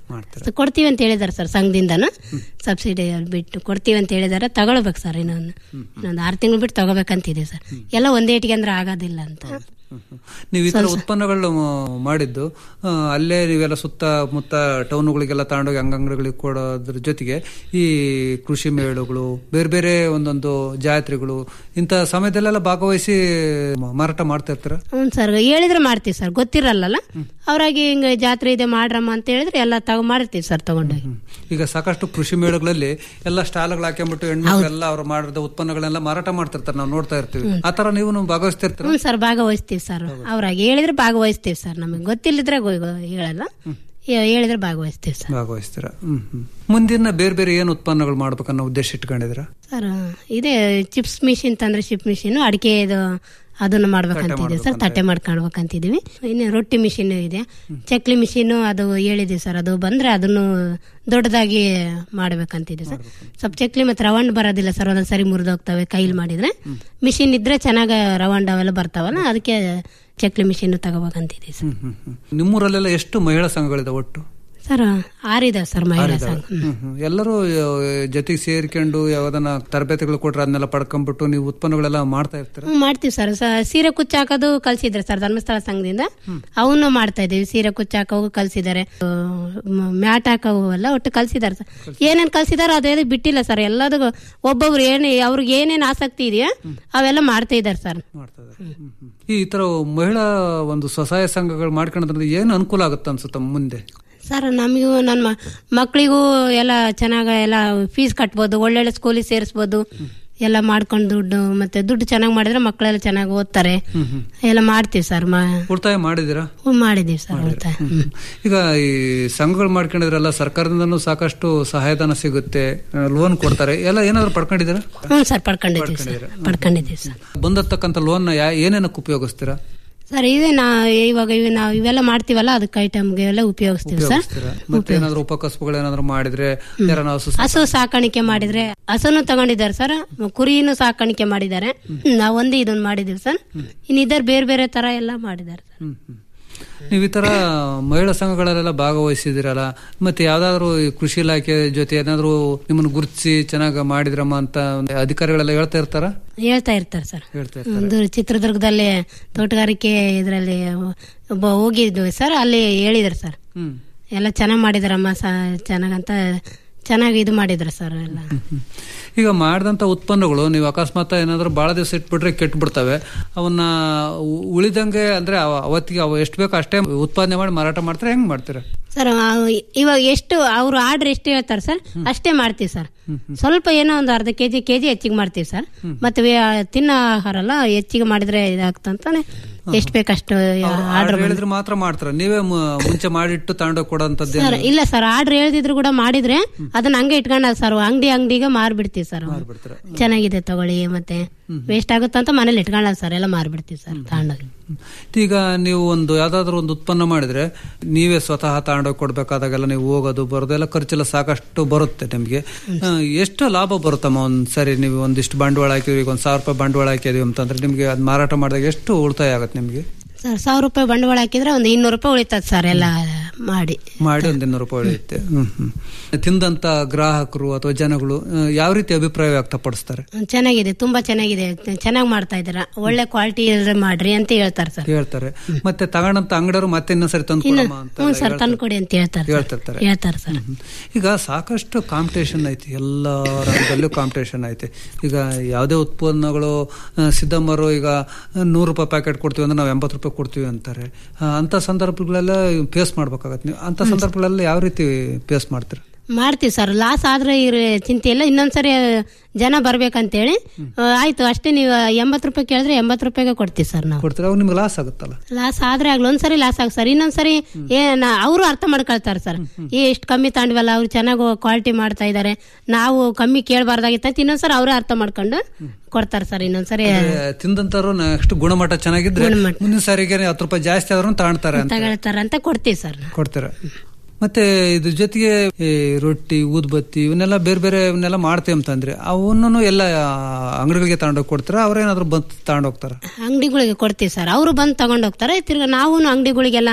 ಮಾಡ್ತೀರಾ ಕೊಡ್ತೀವಿ ಅಂತ ಹೇಳಿದಾರೆ ಸರ್ ಸಂಘದಿಂದನು ಸಬ್ಸಿಡಿ ಬಿಟ್ಟು ಕೊಡ್ತೀವಿ ಅಂತ ಹೇಳಿದಾರೆ ತಗೊಳ್ಬೇಕು ಸರ್ ಇನ್ನೊಂದು ಇನ್ನೊಂದು ಆರು ತಿಂಗಳು ಬಿಟ್ಟು ತಗೋಬೇಕಂತಿದೆ ಸರ್ ಎಲ್ಲ ಒಂದೇ ಇಟ್ಟಿಗೆ ಅಂದ್ರೆ ಆಗೋದಿಲ್ಲ ಅಂತ ಹ್ಮ್, ಹ್ಮ್. ನೀವು ಈ ತರ ಉತ್ಪನ್ನಗಳು ಮಾಡಿದ್ದು ಆ, ಅಲ್ಲೇ ನೀವೆಲ್ಲ ಸುತ್ತಮುತ್ತ ಟೌನ್ಗಳಿಗೆಲ್ಲ ತಗೊಂಡೋಗಿ ಅಂಗಂಗಡಿಗಳಿಗೆ ಕೊಡೋದ್ರ ಜೊತೆಗೆ ಈ ಕೃಷಿ ಮೇಳುಗಳು ಬೇರೆ ಬೇರೆ ಒಂದೊಂದು ಜಾತ್ರೆಗಳು ಇಂಥ ಸಮಯದಲ್ಲೆಲ್ಲ ಭಾಗವಹಿಸಿ ಮ- ಮಾರಾಟ ಮಾಡ್ತಾ ಇರ್ತೀರ ಹ್ಞೂ ಸರ್ ಹೇಳಿದ್ರೆ ಮಾಡ್ತೀವಿ ಸರ್ ಗೊತ್ತಿರಲ್ಲಲ್ಲ ಅವ್ರಾಗಿ ಹಿಂಗೆ ಜಾತ್ರೆ ಇದೆ ಮಾಡ್ರಮ್ಮ ಅಂತ ಹೇಳಿದ್ರೆ ಎಲ್ಲ ತಗೊ ಮಾಡಿರ್ತೀವಿ ಸರ್ ತಗೊಂಡೋಗಿ ಹ್ಮ್. ಈಗ ಸಾಕಷ್ಟು ಕೃಷಿ ಮೇಳಗಳಲ್ಲಿ ಎಲ್ಲ ಸ್ಟಾಲ್ಗಳು ಹಾಕ್ಕೊಂಡ್ಬಿಟ್ಟು ಹೆಣ್ಮಕ್ಳೆಲ್ಲ ಅವ್ರು ಮಾಡಿದ ಉತ್ಪನ್ನಗಳನ್ನೆಲ್ಲ ಮಾರಾಟ ಮಾಡ್ತಿರ್ತಾರೆ ನಾವು ನೋಡ್ತಾ ಇರ್ತೀವಿ ಆ ತರ ನೀವು ಭಾಗವಹಿಸ್ತಿರ್ತೀರ ಹ್ಞೂ ಸರ್ ಭಾಗವಹಿಸ್ತೀವಿ ಸರ್ ಅವ್ರಾಗಿ ಹೇಳಿದ್ರೆ ಭಾಗವಹಿಸ್ತೀವಿ ಸರ್ ನಮಗೆ ಗೊತ್ತಿಲ್ಲದ್ರೆ ಗೊ- ಗೊ- ಹೇಳಲ್ಲ ಹೇ- ಹೇಳಿದ್ರೆ ಭಾಗವಹಿಸ್ತೀವಿ ಸರ್ ಭಾಗವಹಿಸ್ತೀರ ಹ್ಮ್ ಹ್ಮ್ ಮುಂದಿನ ಬೇರೆ ಬೇರೆ ಏನು ಉತ್ಪನ್ನಗಳು ಮಾಡ್ಬೇಕನ್ನೋ ಉದ್ದೇಶ ಇಟ್ಕೊಂಡಿದ್ರ ಸರ್ ಇದೇ ಚಿಪ್ಸ್ ಮಿಷಿನ್ ತಂದ್ರೆ ಚಿಪ್ ಮಿಷಿನ್ ಅಡಿಕೆ ಇದು ಅದನ್ನು ಮಾಡ್ಬೇಕಂತಿದ್ದೀವಿ ಸರ್ ತಟ್ಟೆ ಮಾಡ್ಕೊಳ್ಬೇಕಂತಿದೀವಿ ಇನ್ನು ರೊಟ್ಟಿ ಮಿಷಿನ್ ಇದೆ ಚಕ್ಲಿ ಮಿಷಿನ್ ಅದು ಹೇಳಿದೀವಿ ಸರ್ ಅದು ಬಂದ್ರೆ ಅದನ್ನು ದೊಡ್ಡದಾಗಿ ಮಾಡ್ಬೇಕಂತಿದೆ ಸರ್ ಸ್ವಲ್ಪ ಚಕ್ಲಿ ಮತ್ತೆ ರವಂಡ್ ಬರೋದಿಲ್ಲ ಸರ್ ಒಂದೊಂದ್ ಸರಿ ಮುರಿದೋಗ್ತವೆ ಕೈಲಿ ಮಾಡಿದ್ರೆ ಮಿಷಿನ್ ಇದ್ರೆ ಚೆನ್ನಾಗ ರವಂಡ್ ಅವೆಲ್ಲ ಬರ್ತಾವಲ್ಲ ಅದಕ್ಕೆ ಚಕ್ಲಿ ಮಿಷಿನ್ ತಗೋಬೇಕಂತಿದ್ದೀವಿ ಸರ್ ಹ್ಮ್ ಹ್ಮ್ ಹ್ಮ್. ನಿಮ್ಮೂರಲ್ಲೆಲ್ಲ ಎಷ್ಟು ಮಹಿಳಾ ಸಂಘಗಳಿದೆ ಒಟ್ಟು ಸರ್ ಆರಿದಾವೆ ಸರ್ ಮಹಿಳಾ ಸಂಘ ಹ್ಮ್. ಹ್ಮ್ ಹ್ಮ್. ಎಲ್ಲರೂ ಆ, ಜೊತೆಗೆ ಸೇರ್ಕೊಂಡು ಯಾವ್ದನ್ನ ತರಬೇತಿಗಳು ಕೊಟ್ರೆ ಅದನ್ನೆಲ್ಲ ಪಡ್ಕೊಂಡ್ಬಿಟ್ಟು ನೀವು ಉತ್ಪನ್ನಗಳೆಲ್ಲ ಮಾಡ್ತಾ ಇರ್ತೀರ ಹ್ಮ್, ಮಾಡ್ತೀವಿ ಸರ್ ಸ- ಸೀರೆ ಕುಚ್ಚ ಹಾಕೋದು ಕಲ್ಸಿದ್ರೆ ಸರ್ ಧರ್ಮಸ್ಥಳ ಸಂಘದಿಂದ ಅವನು ಮಾಡ್ತಾ ಇದೀವಿ ಸೀರೆ ಕುಚ್ಚ ಹಾಕೋವು ಕಲ್ಸಿದ್ದಾರೆ ಆ, ಮ- ಮ್ಯಾಟ್ ಹಾಕೋವು ಎಲ್ಲ ಒಟ್ಟು ಕಲ್ಸಿದ್ದಾರೆ ಸರ್ ಏನೇನ್ ಕಲ್ಸಿದಾರೆ ಅದೇ ಬಿಟ್ಟಿಲ್ಲ ಸರ್ ಎಲ್ಲದಕ್ಕೂ ಒಬ್ಬೊಬ್ರು ಏನೇ ಅವ್ರಿಗೆ ಏನೇನ್ ಆಸಕ್ತಿ ಇದೆಯಾ ಅವೆಲ್ಲ ಮಾಡ್ತಾ ಇದಾರೆ ಸರ್ ಮಾಡ್ತಾ ಇದ್ದಾರೆ. ಹ್ಮ್ ಹ್ಮ್. ಈ ತರ ಮಹಿಳಾ ಒಂದು ಸ್ವಸಹಾಯ ಸಂಘಗಳು ಮಾಡ್ಕೊಳ್ಳೋದ್ರಿಂದ ಏನು ಅನುಕೂಲ ಆಗುತ್ತೆ ಅನ್ಸುತ್ತ ಮುಂದೆ ಸರ್ ನಮಗೂ ನನ್ನ ಮಕ್ಕಳಿಗೂ ಎಲ್ಲ ಚೆನ್ನಾಗ ಎಲ್ಲ ಫೀಸ್ ಕಟ್ಬೋದು ಒಳ್ಳೊಳ್ಳೆ ಸ್ಕೂಲಿಗೆ ಸೇರಿಸ್ಬೋದು ಎಲ್ಲ ಮಾಡ್ಕೊಂಡು ದುಡ್ಡು ಮತ್ತೆ ದುಡ್ಡು ಚೆನ್ನಾಗಿ ಮಾಡಿದ್ರೆ ಮಕ್ಕಳೆಲ್ಲ ಚೆನ್ನಾಗಿ ಓದ್ತಾರೆ ಎಲ್ಲ ಮಾಡ್ತೀವಿ ಸರ್ ಮಾ ಉಳಿತಾಯ ಮಾಡಿದಿರಾ ಹ್ಮ್, ಮಾಡಿದೀವಿ ಸರ್ ಉಳಿತಾಯ ಹ್ಮ್. ಈಗ ಈ ಸಂಘಗಳು ಮಾಡ್ಕೊಂಡಿದ್ರಲ್ಲ ಸರ್ಕಾರದಿಂದನೂ ಸಾಕಷ್ಟು ಸಹಾಯಧನ ಸಿಗುತ್ತೆ ಲೋನ್ ಕೊಡ್ತಾರೆ ಎಲ್ಲ ಏನಾದ್ರು ಪಡ್ಕೊಂಡಿದ್ದೀರಾ ಹ್ಞೂ ಸರ್ ಪಡ್ಕೊಂಡಿದ್ದೀವಿ ಸರ್ ಪಡ್ಕೊಂಡಿದ್ದೀವಿ ಸರ್ ಬಂದತಕ್ಕಂಥ ಲೋನ್ ಏನೇನಕ್ಕೆ ಉಪಯೋಗಿಸ್ತೀರಾ ಸರ್ ಇದೇ ನಾ ಇವಾಗ ಇವ್ ನಾವು ಇವೆಲ್ಲ ಮಾಡ್ತೀವಲ್ಲ ಅದಕ್ಕೆ ಐಟಮ್ಗೆ ಎಲ್ಲ ಉಪಯೋಗಿಸ್ತೀವಿ ಸರ್ ಉಪಯೋಗಿಸ್ತೀರಾ? ಮತ್ತೆ ಏನಾದ್ರು ಉಪಕಸಬುಗಳು ಏನಾದ್ರು ಮಾಡಿದ್ರೆ ಯಾರನ್ನ ಹಸು ಹಸು ಸಾಕಾಣಿಕೆ ಮಾಡಿದ್ರೆ ಹಸುನು ತಗೊಂಡಿದ್ದಾರೆ ಸರ್ ಕುರಿನೂ ಸಾಕಾಣಿಕೆ ಮಾಡಿದ್ದಾರೆ ನಾವು ಒಂದೇ ಇದನ್ನ ಮಾಡಿದೀವಿ ಸರ್ ಇನ್ನಿದ್ದಾರೆ ಬೇರೆ ಬೇರೆ ತರ ಎಲ್ಲ ಮಾಡಿದ್ದಾರೆ ಸರ್ ಹ್ಮ್, ಹ್ಮ್. ನೀವು ಈ ತರ ಮಹಿಳಾ ಸಂಘಗಳಲ್ಲೆಲ್ಲ ಭಾಗವಹಿಸಿದಿರಲ್ಲ ಮತ್ತೆ ಯಾವ್ದಾದ್ರು ಈ ಕೃಷಿ ಇಲಾಖೆ ಜೊತೆ ಏನಾದ್ರು ನಿಮ್ಮನ್ನು ಗುರುತಿಸಿ ಚೆನ್ನಾಗಿ ಮಾಡಿದ್ರಮ್ಮ ಅಂತ ಒಂದು ಅಧಿಕಾರಿಗಳೆಲ್ಲ ಹೇಳ್ತಾ ಇರ್ತಾರ ಹೇಳ್ತಾ ಇರ್ತಾರೆ ಸರ್ ಹೇಳ್ತಾ ಒಂದು ಚಿತ್ರದುರ್ಗದಲ್ಲಿ ತೋಟಗಾರಿಕೆ ಇದರಲ್ಲಿ ಒಬ್ಬ ಹೋಗಿದ್ವಿ ಸರ್ ಅಲ್ಲಿ ಹೇಳಿದ್ರು ಸರ್ ಹ್ಮ್ ಎಲ್ಲ ಚೆನ್ನಾಗಿ ಮಾಡಿದಾರಮ್ಮ ಸ ಚೆನ್ನಾಗಂತ ಚೆನ್ನಾಗಿ ಇದು ಮಾಡಿದ್ರು ಸರ್ ಎಲ್ಲ ಹ್ಮ್. ಈಗ ಮಾಡಿದಂತ ಉತ್ಪನ್ನಗಳು ನೀವು ಅಕಸ್ಮಾತ್ ಏನಾದ್ರು ಬಹಳ ದಿವಸ ಇಟ್ಬಿಟ್ರೆ ಕೆಟ್ಟು ಬಿಡ್ತವೆ ಅವನ್ನ ಉ- ಉಳಿದಂಗೆ ಅಂದ್ರೆ ಅವ- ಅವತ್ತಿಗೆ ಅವ ಎಷ್ಟು ಬೇಕೋ ಅಷ್ಟೇ ಉತ್ಪಾದನೆ ಮಾಡಿ ಮಾರಾಟ ಮಾಡ್ತಾರೆ ಹೆಂಗ್ ಮಾಡ್ತೀರಾ ಸರ್ ಆ, ಇವಾಗ ಎಷ್ಟು ಅವ್ರು ಆರ್ಡರ್ ಎಷ್ಟು ಹೇಳ್ತಾರೆ ಸರ್ ಅಷ್ಟೇ ಮಾಡ್ತೀವಿ ಸರ್ ಸ್ವಲ್ಪ ಏನೋ ಒಂದು ಅರ್ಧ ಕೆಜಿ ಕೆಜಿ ಹೆಚ್ಚಿಗೆ ಮಾಡ್ತೀವಿ ಸರ್ ಮತ್ತೆ ವೇ- ತಿನ್ನೋ ಆಹಾರ ಅಲ್ಲ ಹೆಚ್ಚಿಗೆ ಮಾಡಿದ್ರೆ ಇದಾಗ್ತಂತಾನೆ ಎಷ್ಟು ಬೇಕಷ್ಟು ಆರ್ಡರ್ ಆರ್ಡರ್ ಹೇಳಿದ್ರೆ ಮಾತ್ರ ಮಾಡ್ತಾರೆ ನೀವೇ ಮು- ಮುಂಚೆ ಮಾಡಿಟ್ಟು ತಗೊಂಡೋಗಿ ಕೊಡೋಂಥದ್ದು ಸರ್ ಇಲ್ಲ ಸರ್ ಆರ್ಡರ್ ಹೇಳ್ದಿದ್ರು ಕೂಡ ಮಾಡಿದ್ರೆ ಅದನ್ನ ಹಂಗೆ ಇಟ್ಕೊಂಡ ಸರ್ ಅಂಗಡಿ ಅಂಗಡಿಗೆ ಮಾರ್ಬಿಡ್ತೀವಿ ಸರ್ ಬಿಡ್ತಾರೆ ಚೆನ್ನಾಗಿದೆ ತಗೊಳ್ಳಿ ಮತ್ತೆ ವೇಸ್ಟ್ ಆಗುತ್ತೆ ಅಂತ ಮನೇಲಿ ಇಟ್ಕೊಳ್ಳ ಸರ್ ಎಲ್ಲ ಮಾರ್ಬಿಡ್ತೀವಿ ಸರ್ ತಗೊಂಡೋಗಿ ಈಗ ನೀವು ಒಂದು ಯಾವ್ದಾದ್ರು ಒಂದು ಉತ್ಪನ್ನ ಮಾಡಿದ್ರೆ ನೀವೇ ಸ್ವತಃ ತಗೊಂಡೋಗಿ ಕೊಡ್ಬೇಕಾದಾಗೆಲ್ಲ ನೀವು ಹೋಗೋದು ಬರೋದು ಎಲ್ಲ ಖರ್ಚೆಲ್ಲ ಸಾಕಷ್ಟು ಬರುತ್ತೆ ನಿಮ್ಗೆ ಆ, ಎಷ್ಟು ಲಾಭ ಬರುತ್ತಮ್ಮ ಒಂದ್ ಸರಿ ನೀವು ಒಂದಿಷ್ಟು ಬಂಡವಾಳ ಹಾಕಿದ್ವಿ ಈಗ ಒಂದ್ ಸಾವಿರ ರೂಪಾಯಿ ಬಂಡವಾಳ ಹಾಕಿದ್ವಿ ಅಂತಂದ್ರೆ ನಿಮ್ಗೆ ಅದ್ ಮಾರಾಟ ಮಾಡಿದಾಗ ಎಷ್ಟು ಉಳಿತಾಯ ಆಗುತ್ತೆ ನಿಮ್ಗೆ ಸರ್ ಸಾವಿರ ರೂಪಾಯಿ ಬಂಡವಾಳ ಹಾಕಿದ್ರೆ ಒಂದು ಇನ್ನೂರು ರೂಪಾಯಿ ಉಳಿತದೆ ಸರ್ ಎಲ್ಲ ಮಾಡಿ ಮಾಡಿ ಒಂದ್ ಇನ್ನೂರು ರೂಪಾಯಿ ಉಳಿಯುತ್ತೆ ಹ್ಮ್ ಹ್ಮ್ ತಿಂದಂತ ಗ್ರಾಹಕರು ಅಥವಾ ಜನಗಳು ಆ, ಯಾವ ರೀತಿ ಅಭಿಪ್ರಾಯ ವ್ಯಕ್ತಪಡಿಸ್ತಾರೆ ಚೆನ್ನಾಗಿದೆ ತುಂಬಾ ಚೆನ್ನಾಗಿದೆ ಚೆನ್ನಾಗಿ ಮಾಡ್ತಾ ಇದ್ದೀರಾ ಒಳ್ಳೆ ಕ್ವಾಲಿಟಿ ಮಾಡ್ರಿ ಅಂತ ಹೇಳ್ತಾರೆ ಸರ್ ಹೇಳ್ತಾರೆ ಮತ್ತೆ ತಗೊಂಡಂತ ಅಂಗಡಿಯವರು ಮತ್ತೆ ಇನ್ನೊಂದ್ಸರಿ ತಂದು ಕೊಡಮ್ಮ ಅಂತ ಹ್ಞೂ ಸರ್ ತಂದ್ಕೊಡಿ ಅಂತ ಹೇಳ್ತಾರೆ ಸರ್. ಹೇಳ್ತಿರ್ತಾರೆ ಹೇಳ್ತಾರೆ ಸರ್ ಹ್ಮ್. ಈಗ ಸಾಕಷ್ಟು ಕಾಂಪಿಟೇಷನ್ ಐತಿ ಎಲ್ಲ ರಂಗದಲ್ಲೂ ಕಾಂಪಿಟೇಷನ್ ಐತಿ ಈಗ ಯಾವುದೇ ಉತ್ಪನ್ನಗಳು ಆ, ಸಿದ್ದಮ್ಮರು ಈಗ ನೂರು ರೂಪಾಯಿ ಪ್ಯಾಕೆಟ್ ಕೊಡ್ತೀವಿ ಅಂದ್ರೆ ನಾವು ಎಂಬತ್ತು ರೂಪಾಯಿ ಕೊಡ್ತೀವಿ ಅಂತಾರೆ ಆ, ಅಂತ ಸಂದರ್ಭಗಳೆಲ್ಲ ಫೇಸ್ ಮಾಡ್ಬೇಕಾಗತ್ತೆ ನೀವು ಅಂತ ಸಂದರ್ಭಗಳೆಲ್ಲ ಯಾವ ರೀತಿ ಫೇಸ್ ಮಾಡ್ತೀರಾ ಮಾಡ್ತೀವಿ ಸರ್ ಲಾಸ್ ಆದ್ರೆ ಇರ ಚಿಂತೆ ಇಲ್ಲ ಇನ್ನೊಂದ್ಸರಿ ಜನ ಬರ್ಬೇಕಂತೇಳಿ ಆ, ಆಯ್ತು ಅಷ್ಟೇ ನೀವು ಎಂಬತ್ತು ರೂಪಾಯಿ ಕೇಳಿದ್ರೆ ಎಂಬತ್ತು ರೂಪಾಯಿಗೆ ಕೊಡ್ತೀವಿ ಸರ್ ನಾವು ಕೊಡ್ತೀರಾ ಅವಾಗ ನಿಮ್ಗೆ ಲಾಸ್ ಆಗುತ್ತಲ್ಲ ಲಾಸ್ ಆದ್ರೆ ಆಗ್ಲಿ ಒಂದ್ಸರಿ ಲಾಸ್ ಆಗ ಸರ್ ಇನ್ನೊಂದ್ಸರಿ ಏನ ಅವರು ಅರ್ಥ ಮಾಡ್ಕೊಳ್ತಾರೆ ಸರ್ ಏ ಎಷ್ಟು ಕಮ್ಮಿ ತಾಂಡ್ವಲ್ಲ ಅವ್ರು ಚೆನ್ನಾಗಿ ಕ್ವಾಲಿಟಿ ಮಾಡ್ತಾ ಇದಾರೆ ನಾವು ಕಮ್ಮಿ ಕೇಳಬಾರ್ದಾಗಿತ್ತು ಅಂತ ಇನ್ನೊಂದ್ಸರಿ ಅವರೇ ಅರ್ಥ ಮಾಡ್ಕೊಂಡು ಕೊಡ್ತಾರೆ ಸರ್ ಇನ್ನೊಂದ್ಸರಿ ತಿಂದಂತವ್ರು ನೆಕ್ಸ್ಟ್ ಗುಣಮಟ್ಟ ಚೆನ್ನಾಗಿದ್ರೆ ಮುಂದಿನ ಸಾರಿಗೆ ಹತ್ತು ರೂಪಾಯಿ ಜಾಸ್ತಿ ಆದ್ರೂ ತಗೊಳ್ತಾರೆ ಅಂತ ತಗೊಳ್ತಾರೆ ಅಂತ ಕೊಡ್ತೀವಿ ಸರ್ ನಾವು. ಕೊಡ್ತೀರಾ ಮತ್ತೆ ಇದ್ರ ಜೊತೆಗೆ ಈ ರೊಟ್ಟಿ ಊದ್ಬತ್ತಿ ಇವನ್ನೆಲ್ಲ ಬೇರೆ ಬೇರೆ ಇವನ್ನೆಲ್ಲ ಮಾಡ್ತೀವಿ ಅಂತಂದ್ರೆ ಅವನ್ನೂ ಎಲ್ಲ ಅಂಗಡಿಗಳಿಗೆ ತಗೊಂಡೋಗಿ ಕೊಡ್ತಾರ ಅವ್ರೇನಾದ್ರು ಬಂದು ತಗೊಂಡೋಗ್ತಾರ ಅಂಗಡಿಗಳಿಗೆ ಕೊಡ್ತೀವಿ ಸರ್ ಅವರು ಬಂದು ತಗೊಂಡು ಹೋಗ್ತಾರೆ ತಿರ್ಗಾ ನಾವು ಅಂಗಡಿಗಳಿಗೆಲ್ಲ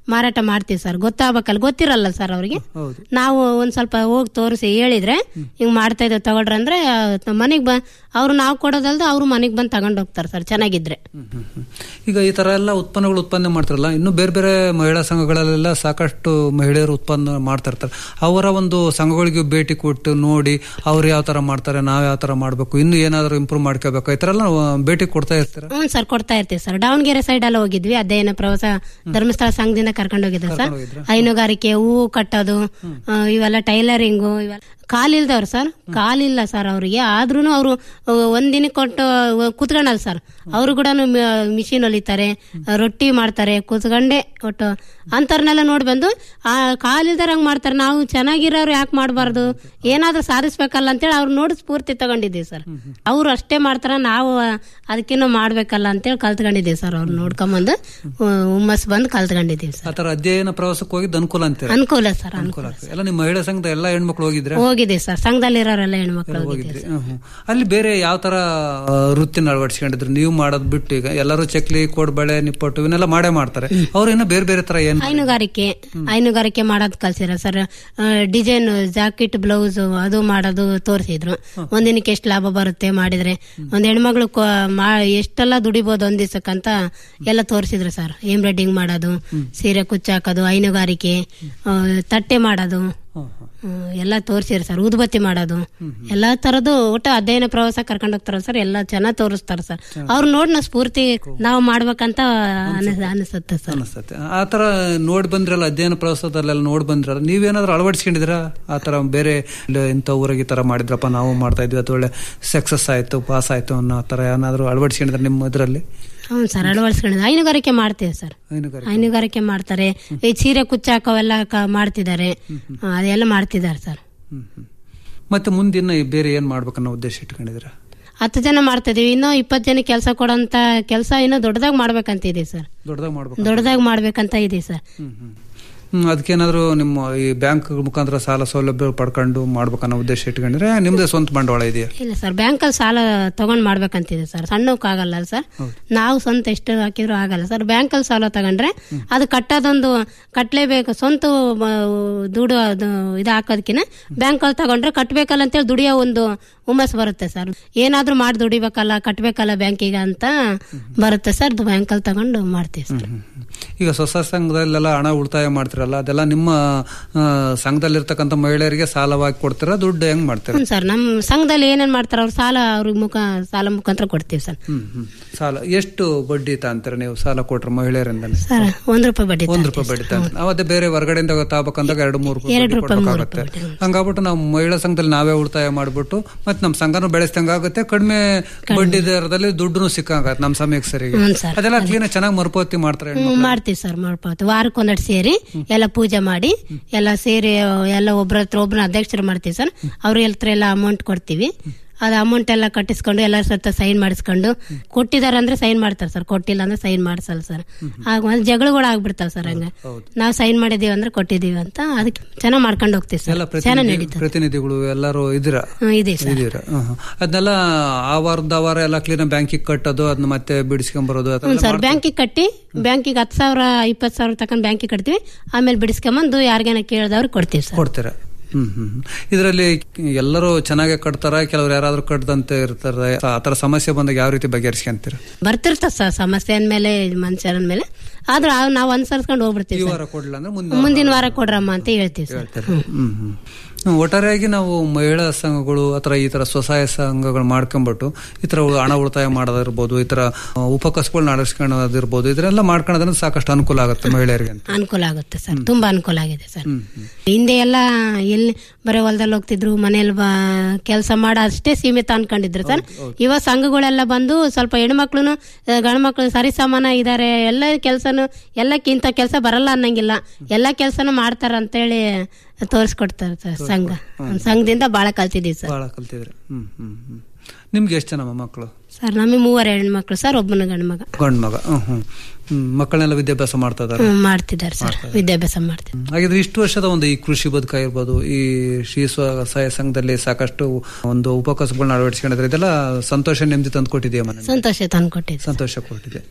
ಮಾರಾಟ ಮಾಡ್ತೀವಿ ಸರ್ ಗೊತ್ತಾಗಬೇಕಲ್ಲ ಗೊತ್ತಿರಲ್ಲ ಸರ್ ಅವ್ರಿಗೆ ಹೌದು ನಾವು ಒಂದ್ ಸ್ವಲ್ಪ ಹೋಗಿ ತೋರಿಸಿ ಹೇಳಿದ್ರೆ ಹಿಂಗ್ ಮಾಡ್ತಾ ಇದ್ದೇವೆ ತಗೊಳ್ರಿ ಅಂದ್ರೆ ಮನೆಗ್ ಬ ಅವ್ರು ನಾವು ಕೊಡೋದಲ್ದ ಅವ್ರು ಮನೆಗ್ ಬಂದು ತಗೊಂಡ್ ಹೋಗ್ತಾರೆ ಸರ್ ಚೆನ್ನಾಗಿದ್ರೆ ಹ್ಮ್, ಹ್ಮ್, ಹ್ಮ್. ಈಗ ಈ ತರ ಎಲ್ಲ ಉತ್ಪನ್ನಗಳು ಉತ್ಪನ್ನ ಮಾಡ್ತಾರಲ್ಲ ಇನ್ನು ಬೇರೆ ಬೇರೆ ಮಹಿಳಾ ಸಂಘಗಳಲ್ಲೆಲ್ಲ ಸಾಕಷ್ಟು ಮಹಿಳೆಯರು ಉತ್ಪನ್ನ ಮಾಡ್ತಾ ಇರ್ತಾರೆ ಅವರ ಒಂದು ಸಂಘಗಳಿಗೆ ಭೇಟಿ ಕೊಟ್ಟು ನೋಡಿ ಅವ್ರು ಯಾವ ತರ ಮಾಡ್ತಾರೆ ನಾವ್ ಯಾವ ತರ ಮಾಡ್ಬೇಕು ಇನ್ನು ಏನಾದ್ರು ಇಂಪ್ರೂವ್ ಮಾಡ್ಕೋಬೇಕು ಈ ತರ ಎಲ್ಲ ಆ, ಭೇಟಿ ಕೊಡ್ತಾ ಇರ್ತೀರ ಹ್ಞೂ ಸರ್ ಕೊಡ್ತಾ ಇರ್ತೀವಿ ಸರ್ ದಾವಣಗೆರೆ ಸೈಡ್ ಎಲ್ಲ ಹೋಗಿದ್ವಿ ಅಧ್ಯಯನ ಪ್ರವಾಸ ಧರ್ಮಸ್ಥಳ ಸಂಘದಿಂದ ಕರ್ಕೊಂಡು ಹೋಗಿದ್ರು ಸರ್ ಹೈನುಗಾರಿಕೆ ಹೂವು ಕಟ್ಟೋದು ಆ, ಇವೆಲ್ಲ ಟೈಲರಿಂಗು ಇವೆಲ್ಲ ಕಾಲಿಲ್ದವ್ರು ಸರ್ ಕಾಲಿಲ್ಲ ಸರ್ ಅವರಿಗೆ ಆದ್ರೂ ಅವರು ಒಂದಿನ ಕೊಟ್ಟು ಕುತ್ಕೊಂಡಲ್ಲ ಸರ್ ಅವರು ಕೂಡ ಮಿಷಿನ್ ಹೊಲಿತಾರೆ ರೊಟ್ಟಿ ಮಾಡ್ತಾರೆ ಕುತ್ಕೊಂಡೆ ಒಟ್ಟು ಅಂತರ್ನೆಲ್ಲ ನೋಡಿ ಬಂದು ಆ ಕಾಲಿಲ್ದಾರ ಹಂಗ್ ಮಾಡ್ತಾರೆ ನಾವು ಚೆನ್ನಾಗಿರೋರು ಯಾಕೆ ಮಾಡಬಾರ್ದು ಏನಾದ್ರೂ ಸಾಧಿಸ್ಬೇಕಲ್ಲ ಅಂತೇಳಿ ಅವ್ರು ನೋಡಿ ಸ್ಫೂರ್ತಿ ತಗೊಂಡಿದ್ದೀವಿ ಸರ್ ಅವ್ರು ಅಷ್ಟೇ ಮಾಡ್ತಾರ ನಾವು ಅದಕ್ಕಿನ್ನೂ ಮಾಡ್ಬೇಕಲ್ಲ ಅಂತೇಳಿ ಕಲ್ತ್ಕೊಂಡಿದ್ದೀವಿ ಸರ್ ಅವ್ರು ನೋಡ್ಕೊಂಬಂದು ಹುಮ್ಮಸ್ ಬಂದು ಕಲ್ತ್ಕೊಂಡಿದ್ದೀವಿ ಸರ್ ಆ ತರ ಅಧ್ಯಯನ ಪ್ರವಾಸಕ್ಕೆ ಹೋಗಿದ್ದು ಅನುಕೂಲ ಅಂತೀರ ಅನುಕೂಲ ಸರ್ ಅನುಕೂಲ ಅನುಕೂಲ ಆಗ್ತದೆ ಎಲ್ಲ ನಿಮ್ಮ ಮಹಿಳಾ ಸಂಘದ ಎಲ್ಲ ಹೆಣ್ಮಕ್ಳು ಹೋಗಿದ್ರೆ ಹೋಗಿದ್ದೀವಿ ಸರ್ ಸಂಘದಲ್ಲಿರೋರೆಲ್ಲ ಹೆಣ್ಮಕ್ಳು ಹೋಗಿದ್ದೀವಿ ಹೋಗಿದ್ರಿ ಹ್ಮ್, ಹ್ಮ್. ಅಲ್ಲಿ ಬೇರೆ ಯಾವ ತರ ಆ, ವೃತ್ತಿನ ಅಳವಡಿಸ್ಕೊಂಡಿದ್ರು ನೀವು ಮಾಡೋದ್ ಬಿಟ್ಟು ಈಗ ಎಲ್ಲರೂ ಚಕ್ಲಿ ಕೋಡ್ಬಳೆ ನಿಪ್ಪಟ್ಟು ಇವನ್ನೆಲ್ಲ ಮಾಡೇ ಮಾಡ್ತಾರೆ ಅವ್ರು ಏನೋ ಬೇರೆ ಬೇರೆ ತರ ಏನ್ ಹೈನುಗಾರಿಕೆ ಹೈನುಗಾರಿಕೆ ಮಾಡೋದು ಕಲ್ಸಿರ ಸರ್ ಡಿಸೈನ್ ಜಾಕೆಟ್ ಬ್ಲೌಸ್ ಅದು ಮಾಡೋದು ತೋರಿಸಿದ್ರು ಒಂದಿನಕ್ಕೆ ಎಷ್ಟು ಲಾಭ ಬರುತ್ತೆ ಮಾಡಿದ್ರೆ ಒಂದ್ ಹೆಣ್ಮಗಳು ಕೊ- ಮಾ- ಎಷ್ಟೆಲ್ಲ ದುಡಿಬೋದು ಒಂದ್ ದಿವಸಕ್ಕಂತ ಎಲ್ಲ ತೋರಿಸಿದ್ರು ಸರ್ ಎಂಬ್ರಾಯ್ಡಿಂಗ್ ಮಾಡೋದು ಸೀರೆ ಕುಚ್ಚಾಕೋದು ಹೈನುಗಾರಿಕೆ ಆ, ತಟ್ಟೆ ಮಾಡೋದು ಹ್ಮ್, ಹ್ಮ್. ಹ್ಮ್, ಎಲ್ಲ ತೋರಿಸಿರ್ ಸರ್ ಊದುಬತ್ತಿ ಮಾಡೋದು ಎಲ್ಲಾ ತರದ್ದು ಒಟ್ಟು ಅಧ್ಯಯನ ಪ್ರವಾಸ ಕರ್ಕೊಂಡು ಹೋಗ್ತಾರ ಸರ್ ಎಲ್ಲ ಚೆನ್ನಾಗಿ ತೋರಿಸ್ತಾರ ಸರ್ ಅವ್ರು ನೋಡಿ ನಾವು ಸ್ಫೂರ್ತಿ ನಾವು ಮಾಡ್ಬೇಕಂತ ಅನಿಸ್ ಅನಿಸುತ್ತೆ ಸರ್ ಅನಿಸ್ತತೆ ಆ ತರ ನೋಡ್ ಬಂದ್ರಲ್ಲ ಅಧ್ಯಯನ ಪ್ರವಾಸದಲ್ಲೆಲ್ಲ ನೋಡ್ ಬಂದ್ರಲ್ಲ ನೀವೇನಾದ್ರೂ ಅಳವಡಿಸ್ಕೊಂಡಿದ್ರ ಆ ತರ ಬೇರೆ ಇಲ್ಲ ಇಂಥ ಊರಿಗೆ ಈ ತರ ಮಾಡಿದ್ರಪ್ಪ ನಾವು ಮಾಡ್ತಾ ಇದ್ವಿ ಅಥವಾ ಒಳ್ಳೆ ಸಕ್ಸಸ್ ಆಯ್ತು ಪಾಸ್ ಆಯ್ತು ಅನ್ನೋ ತರ ಏನಾದ್ರು ಅಳವಡಿಸ್ಕೊಂಡಿದ್ರ ನಿಮ್ಮ ಇದರಲ್ಲಿ ಹ್ಞೂ ಸರ್ ಅಳವಡಿಸ್ಕೊಂಡಿದ್ದು ಹೈನುಗಾರಿಕೆ ಮಾಡ್ತೀವಿ ಸರ್ ಹೈನುಗಾರಿಕೆ ಹೈನುಗಾರಿಕೆ ಮಾಡ್ತಾರೆ ಈ ಸೀರೆ ಕುಚ್ಚಾಕವೆಲ್ಲ ಕ- ಮಾಡ್ತಿದ್ದಾರೆ ಆ, ಅದೆಲ್ಲ ಮಾಡ್ತಿದ್ದಾರೆ ಸರ್ ಹ್ಮ್ ಹ್ಮ್. ಮತ್ತೆ ಮುಂದಿನ ಬೇರೆ ಏನ್ ಮಾಡ್ಬೇಕನ್ನೋ ಉದ್ದೇಶ ಇಟ್ಕೊಂಡಿದ್ರ ಹತ್ತು ಜನ ಮಾಡ್ತಿದೀವಿ ಇನ್ನೂ ಇಪ್ಪತ್ತು ಜನ ಕೆಲಸ ಕೊಡೋಂತ ಕೆಲಸ ಇನ್ನೂ ದೊಡ್ಡದಾಗಿ ಮಾಡ್ಬೇಕಂತ ಇದೆ ಸರ್ ದೊಡ್ಡದಾಗ ಮಾಡ್ಬೇಕು ದೊಡ್ಡದಾಗಿ ಮಾಡ್ಬೇಕಂತ ಇದೆ ಸರ್ ಹ್ಮ್ ಹ್ಮ್. ಹ್ಮ್ ಅದಕ್ಕೇನಾದ್ರು ನಿಮ್ಮ ಈ ಬ್ಯಾಂಕ್ ಮುಖಾಂತರ ಸಾಲ ಸೌಲಭ್ಯ ಪಡ್ಕೊಂಡು ಮಾಡ್ಬೇಕನ್ನೋ ಉದ್ದೇಶ ಇಟ್ಕೊಂಡಿದ್ರೆ ನಿಮ್ದೇ ಸ್ವಂತ ಬಂಡವಾಳ ಇದೆಯಾ ಇಲ್ಲ ಸರ್ ಬ್ಯಾಂಕಲ್ಲಿ ಸಾಲ ತಗೊಂಡ್ ಮಾಡ್ಬೇಕಂತಿದೆ ಸರ್ ಸಣ್ಣಕ್ಕಾಗಲ್ಲ ಸರ್ ನಾವು ಸ್ವಂತ ಎಷ್ಟು ಹಾಕಿದ್ರು ಆಗಲ್ಲ ಸರ್ ಬ್ಯಾಂಕಲ್ಲಿ ಸಾಲ ತಗೊಂಡ್ರೆ ಅದು ಕಟ್ಟೋದೊಂದು ಕಟ್ಟಲೇಬೇಕು ಸ್ವಂತ ಮ, ದುಡ್ಡು ಅದು ಇದು ಹಾಕೋದಕ್ಕಿಂತ ಬ್ಯಾಂಕಲ್ಲಿ ತಗೊಂಡ್ರೆ ಕಟ್ಟಬೇಕಲ್ಲ ಅಂತೇಳಿ ದುಡಿಯೋ ಒಂದು ಹುಮ್ಮಸ್ ಬರುತ್ತೆ ಸರ್ ಏನಾದ್ರೂ ಮಾಡಿ ದುಡಿಬೇಕಲ್ಲ ಕಟ್ಟಬೇಕಲ್ಲ ಬ್ಯಾಂಕಿಗೆ ಅಂತ ಬರುತ್ತೆ ಸರ್ ಬ್ಯಾಂಕಲ್ಲಿ ತಗೊಂಡು ಮಾಡ್ತೀವಿ ಸರ್ ಹ್ಮ್, ಹ್ಮ್. ಈಗ ಸ್ವಸಹಾಯ ಸಂಘದಲ್ಲೆಲ್ಲ ಹಣ ಉಳಿತಾಯ ಮಾಡ್ತಿರಲ್ಲ ಅದೆಲ್ಲ ನಿಮ್ಮ ಆ, ಸಂಘದಲ್ಲಿರ್ತಕ್ಕಂಥ ಮಹಿಳೆಯರಿಗೆ ಸಾಲವಾಗಿ ಕೊಡ್ತೀರಾ ದುಡ್ಡು ಹೆಂಗ್ ಮಾಡ್ತೀರಾ ಹ್ಞೂ ಸರ್ ನಮ್ಮ ಸಂಘದಲ್ಲಿ ಏನೇನ್ ಮಾಡ್ತಾರ ಅವ್ರು ಸಾಲ ಅವ್ರಿಗೆ ಮುಖ ಸಾಲ ಮುಖಾಂತರ ಕೊಡ್ತೀವಿ ಸರ್ ಹ್ಮ್ ಹ್ಮ್ ಸಾಲ ಎಷ್ಟು ಬಡ್ಡಿ ತಾಂತೀರ ನೀವು ಸಾಲ ಕೊಟ್ರೆ ಮಹಿಳೆಯರಿಂದ ಸರ್ ಒಂದ್ ರೂಪಾಯಿ ಬಡ್ಡಿ ಒಂದ್ ರೂಪಾಯಿ ಬಡ್ಡಿ ತಾಂತ ಅವತ್ತೆ ಬೇರೆ ಹೊರಗಡೆಯಿಂದ ತಾಬಕಂದಾಗ ಎರಡು ಮೂರು ರೂಪಾಯಿ ಎರಡು ಬಡ್ಡಿ ರೂಪಾಯಿ, ಮೂರು ಕೊಡ್ಬೇಕಾಗತ್ತೆ ರೂಪಾಯಿ ಬಡ್ಡಿ. ಹಂಗಾಗ್ಬಿಟ್ಟು ನಾವು ಮಹಿಳಾ ಸಂಘದಲ್ಲಿ ನಾವೇ ಉಳಿತಾಯ ಮಾಡ್ಬಿಟ್ಟು ಮತ್ತೆ ನಮ್ಮ ಸಂಘನೂ ಬೆಳೆಸ್ದಂಗ ಆಗುತ್ತೆ ಕಡಿಮೆ ಬಡ್ಡಿ ದರದಲ್ಲಿ ದುಡ್ಡು ಸಿಕ್ಕಂಗತ್ತೆ ನಮ್ಮ ಸಮಯಕ್ಕೆ ಸರಿಗೆ ಹ್ಞೂ ಸರ್ ಅದೆಲ್ಲ ಕ್ಲೀನ್ ಚೆನ್ನಾಗಿ ಮರುಪಾವತಿ ಮಾಡ್ತಾರೆ ಹ್ಮ್, ಮಾಡ್ತೀವಿ ಸರ್ ಮಾಡ್ಪಾವತಿ ವಾರಕ್ಕೆ ಒಂದೆರಡು ಸೇರಿ ಎಲ್ಲ ಪೂಜೆ ಮಾಡಿ ಎಲ್ಲ ಸೇರಿ ಎಲ್ಲ ಒಬ್ರ ಹತ್ರ ಒಬ್ರನ್ನ ಅಧ್ಯಕ್ಷರು ಮಾಡ್ತೀವಿ ಸರ್ ಅವ್ರ ಹತ್ರ ಎಲ್ಲ ಅಮೌಂಟ್ ಕೊಡ್ತೀವಿ ಅದ ಅಮೌಂಟ್ ಎಲ್ಲ ಕಟ್ಟಿಸ್ಕೊಂಡು ಎಲ್ಲರ ಸತ್ತ ಸೈನ್ ಮಾಡಿಸ್ಕೊಂಡು ಕೊಟ್ಟಿದಾರೆ ಅಂದ್ರೆ ಸೈನ್ ಮಾಡ್ತಾರೆ ಸರ್ ಕೊಟ್ಟಿಲ್ಲ ಅಂದ್ರೆ ಸೈನ್ ಮಾಡಿಸಲ್ಲ ಸರ್ ಆಗ ಒಂದ್ ಜಗಳಗಳು ಆಗ್ಬಿಡ್ತಾವ ಸರ್ ಹಂಗ ನಾವು ಸೈನ್ ಮಾಡಿದೀವಿ ಅಂದ್ರೆ ಕೊಟ್ಟಿದೀವಿ ಅಂತ ಅದಕ್ಕೆ ಚೆನ್ನಾಗಿ ಮಾಡ್ಕೊಂಡು ಹೋಗ್ತೀವಿ ಎಲ್ಲ ಸರ್ ಚೆನ್ನಾಗಿ ಪ್ರತಿನಿಧಿ ನಡೀತದೆ ಪ್ರತಿನಿಧಿಗಳು ಎಲ್ಲರೂ ಇದ್ದೀರಾ ಹ್ಮ್, ಇದೆ ಸರ್ ಇದೀರ ಅದನ್ನೆಲ್ಲ ಆ ವಾರದ ಆ ವಾರ ಎಲ್ಲ ಕ್ಲೀನ್ ಬ್ಯಾಂಕಿಗೆ ಕಟ್ಟೋದು ಅದನ್ನ ಮತ್ತೆ ಬಿಡಿಸ್ಕೊಂಡ್ ಬರೋದು ಆ ಥರ ಹ್ಞೂ ಎಲ್ಲ ಸರ್ ಬ್ಯಾಂಕಿಗೆ ಕಟ್ಟಿ ಬ್ಯಾಂಕಿಗೆ ಹತ್ತು ಸಾವಿರ ಇಪ್ಪತ್ತು ಸಾವಿರ ತಗೊಂಡು ಬ್ಯಾಂಕಿಗೆ ಕಟ್ತೀವಿ ಆಮೇಲೆ ಬಿಡಿಸ್ಕೊಂಬಂದು ಯಾರಿಗೇನ ಕೇಳಿದವ್ರು ಕೊಡ್ತೀವಿ ಸರ್ ಕೊಡ್ತೀರಾ ಹ್ಮ್ ಹ್ಮ್ ಇದರಲ್ಲಿ ಎಲ್ಲರೂ ಚೆನ್ನಾಗಿ ಕಟ್ತಾರ ಕೆಲವ್ರು ಯಾರಾದ್ರೂ ಕಟ್ಟದಂತೆ ಇರ್ತಾರೆ ಆ ತರ ಸಮಸ್ಯೆ ಬಂದಾಗ ಯಾವ ರೀತಿ ಬಗೆಹರಿಸ್ಕೊಂತೀರ ಬರ್ತಿರ್ತದ ಸರ್ ಸಮಸ್ಯೆ ಅಂದ್ಮೇಲೆ ಮನುಷ್ಯರ ಮೇಲೆ ಆದ್ರೆ ಆ- ನಾವು ಅನುಸರಿಸ್ಕೊಂಡು ಹೋಗ್ಬಿಡ್ತೀವಿ ಈ ಸರ್ ವಾರ ಕೊಡ್ಲಿಲ್ಲ ಅಂದ್ರೆ ಮುಂದೆ ಮುಂದಿನ ವಾರ ಕೊಡ್ರಮ್ಮ ಅಂತ ಹೇಳ್ತೀವಿ ಸರ್ ಹ್ಮ್ ಹ್ಮ್ ಹ್ಮ್. ಒಟ್ಟಾರೆಯಾಗಿ ನಾವು ಮಹಿಳಾ ಸಂಘಗಳು ಅಥವಾ ಈ ತರ ಸ್ವಸಹಾಯ ಸಂಘಗಳು ಮಾಡ್ಕೊಂಡ್ಬಿಟ್ಟು ಈ ತರ ಹಣ ಉಳಿತಾಯ ಮಾಡೋದಿರ್ಬೋದು ಈ ತರ ಆ, ಉಪಕಸಬುಗಳನ್ನ ನಡೆಸ್ಕೊಳ್ಳೋದಿರ್ಬೋದು ಇದನ್ನೆಲ್ಲ ಮಾಡ್ಕೊಳ್ಳೋದ್ರಿಂದ ಸಾಕಷ್ಟು ಅನುಕೂಲ ಆಗುತ್ತೆ ಮಹಿಳೆಯರಿಗೆ ಅಂತ ಅನುಕೂಲ ಆಗುತ್ತೆ ಸರ್ ತುಂಬಾ ಅನುಕೂಲ ಆಗಿದೆ ಸರ್ ಹ್ಮ್ ಹ್ಮ್. ಹಿಂದೆ ಎಲ್ಲ ಎಲ್ಲಿ ಬರೀ ಹೊಲದಲ್ಲಿ ಹೋಗ್ತಿದ್ರು ಮನೇಲಿ ಬಾ ಕೆಲಸ ಮಾಡೋ ಅಷ್ಟೇ ಸೀಮಿತ ಅನ್ಕೊಂಡಿದ್ರು ಸರ್ ಇವಾಗ ಸಂಘಗಳೆಲ್ಲ ಬಂದು ಸ್ವಲ್ಪ ಹೆಣ್ಮಕ್ಳು ಗಂಡ್ಮಕ್ಳು ಸರಿಸಮಾನ ಇದಾರೆ ಎಲ್ಲ ಕೆಲಸನು ಎಲ್ಲಕ್ಕಿಂತ ಕೆಲಸ ಬರಲ್ಲ ಅನ್ನಂಗಿಲ್ಲ ಎಲ್ಲ ಕೆಲಸನೂ ಮಾಡ್ತಾರ ಅಂತೇಳಿ ತೋರಿಸ್ಕೊಡ್ತಾರೆ ಸರ್ ಸಂಘ ಸಂಘದಿಂದ ಬಹಳ ಕಲ್ತಿದೀವಿ ಸರ್ ಬಹಳ ಕಲ್ತಿದ್ರೆ ಹ್ಮ್ ಹ್ಮ್ ಹ್ಮ್ ನಿಮ್ಗೆ ಎಷ್ಟು ಜನ ಮಕ್ಕಳು ಸರ್ ನಮಗೆ ಮೂವರು ಹೆಣ್ಮಕ್ಳು ಸರ್ ಒಬ್ಬನ ಗಂಡು ಮಗ ಗಂಡು ಮಗ ಹ್ಮ್ ಹ್ಮ್ ಹ್ಮ್ ಮಕ್ಕಳನ್ನೆಲ್ಲ ವಿದ್ಯಾಭ್ಯಾಸ ಮಾಡ್ತಾ ಇದಾರೆ ಹ್ಮ್, ಮಾಡ್ತಿದ್ದಾರೆ ಸರ್ ವಿದ್ಯಾಭ್ಯಾಸ ಮಾಡ್ತಿದ್ದಾರೆ ಹಾಗಿದ್ರೆ ಇಷ್ಟು ವರ್ಷದ ಒಂದು ಈ ಕೃಷಿ ಬದುಕಾಗಿರ್ಬೋದು ಈ ಶ್ರೀ ಸ್ವಸಹಾಯ ಸಂಘದಲ್ಲಿ ಸಾಕಷ್ಟು ಒಂದು ಉಪಕಸಬುಗಳನ್ನ ಅಳವಡಿಸ್ಕೊಂಡಿದ್ರೆ ಇದೆಲ್ಲ ಸಂತೋಷ ನೆಮ್ಮದಿ ತಂದು ಕೊಟ್ಟಿದೆಯಾ ಮನೆ ಸಂತೋಷ ತಂದ್ಕೊಟ್ಟಿದ್ದೆ ಸಂತೋಷ ಕೊಟ್ಟಿದೆ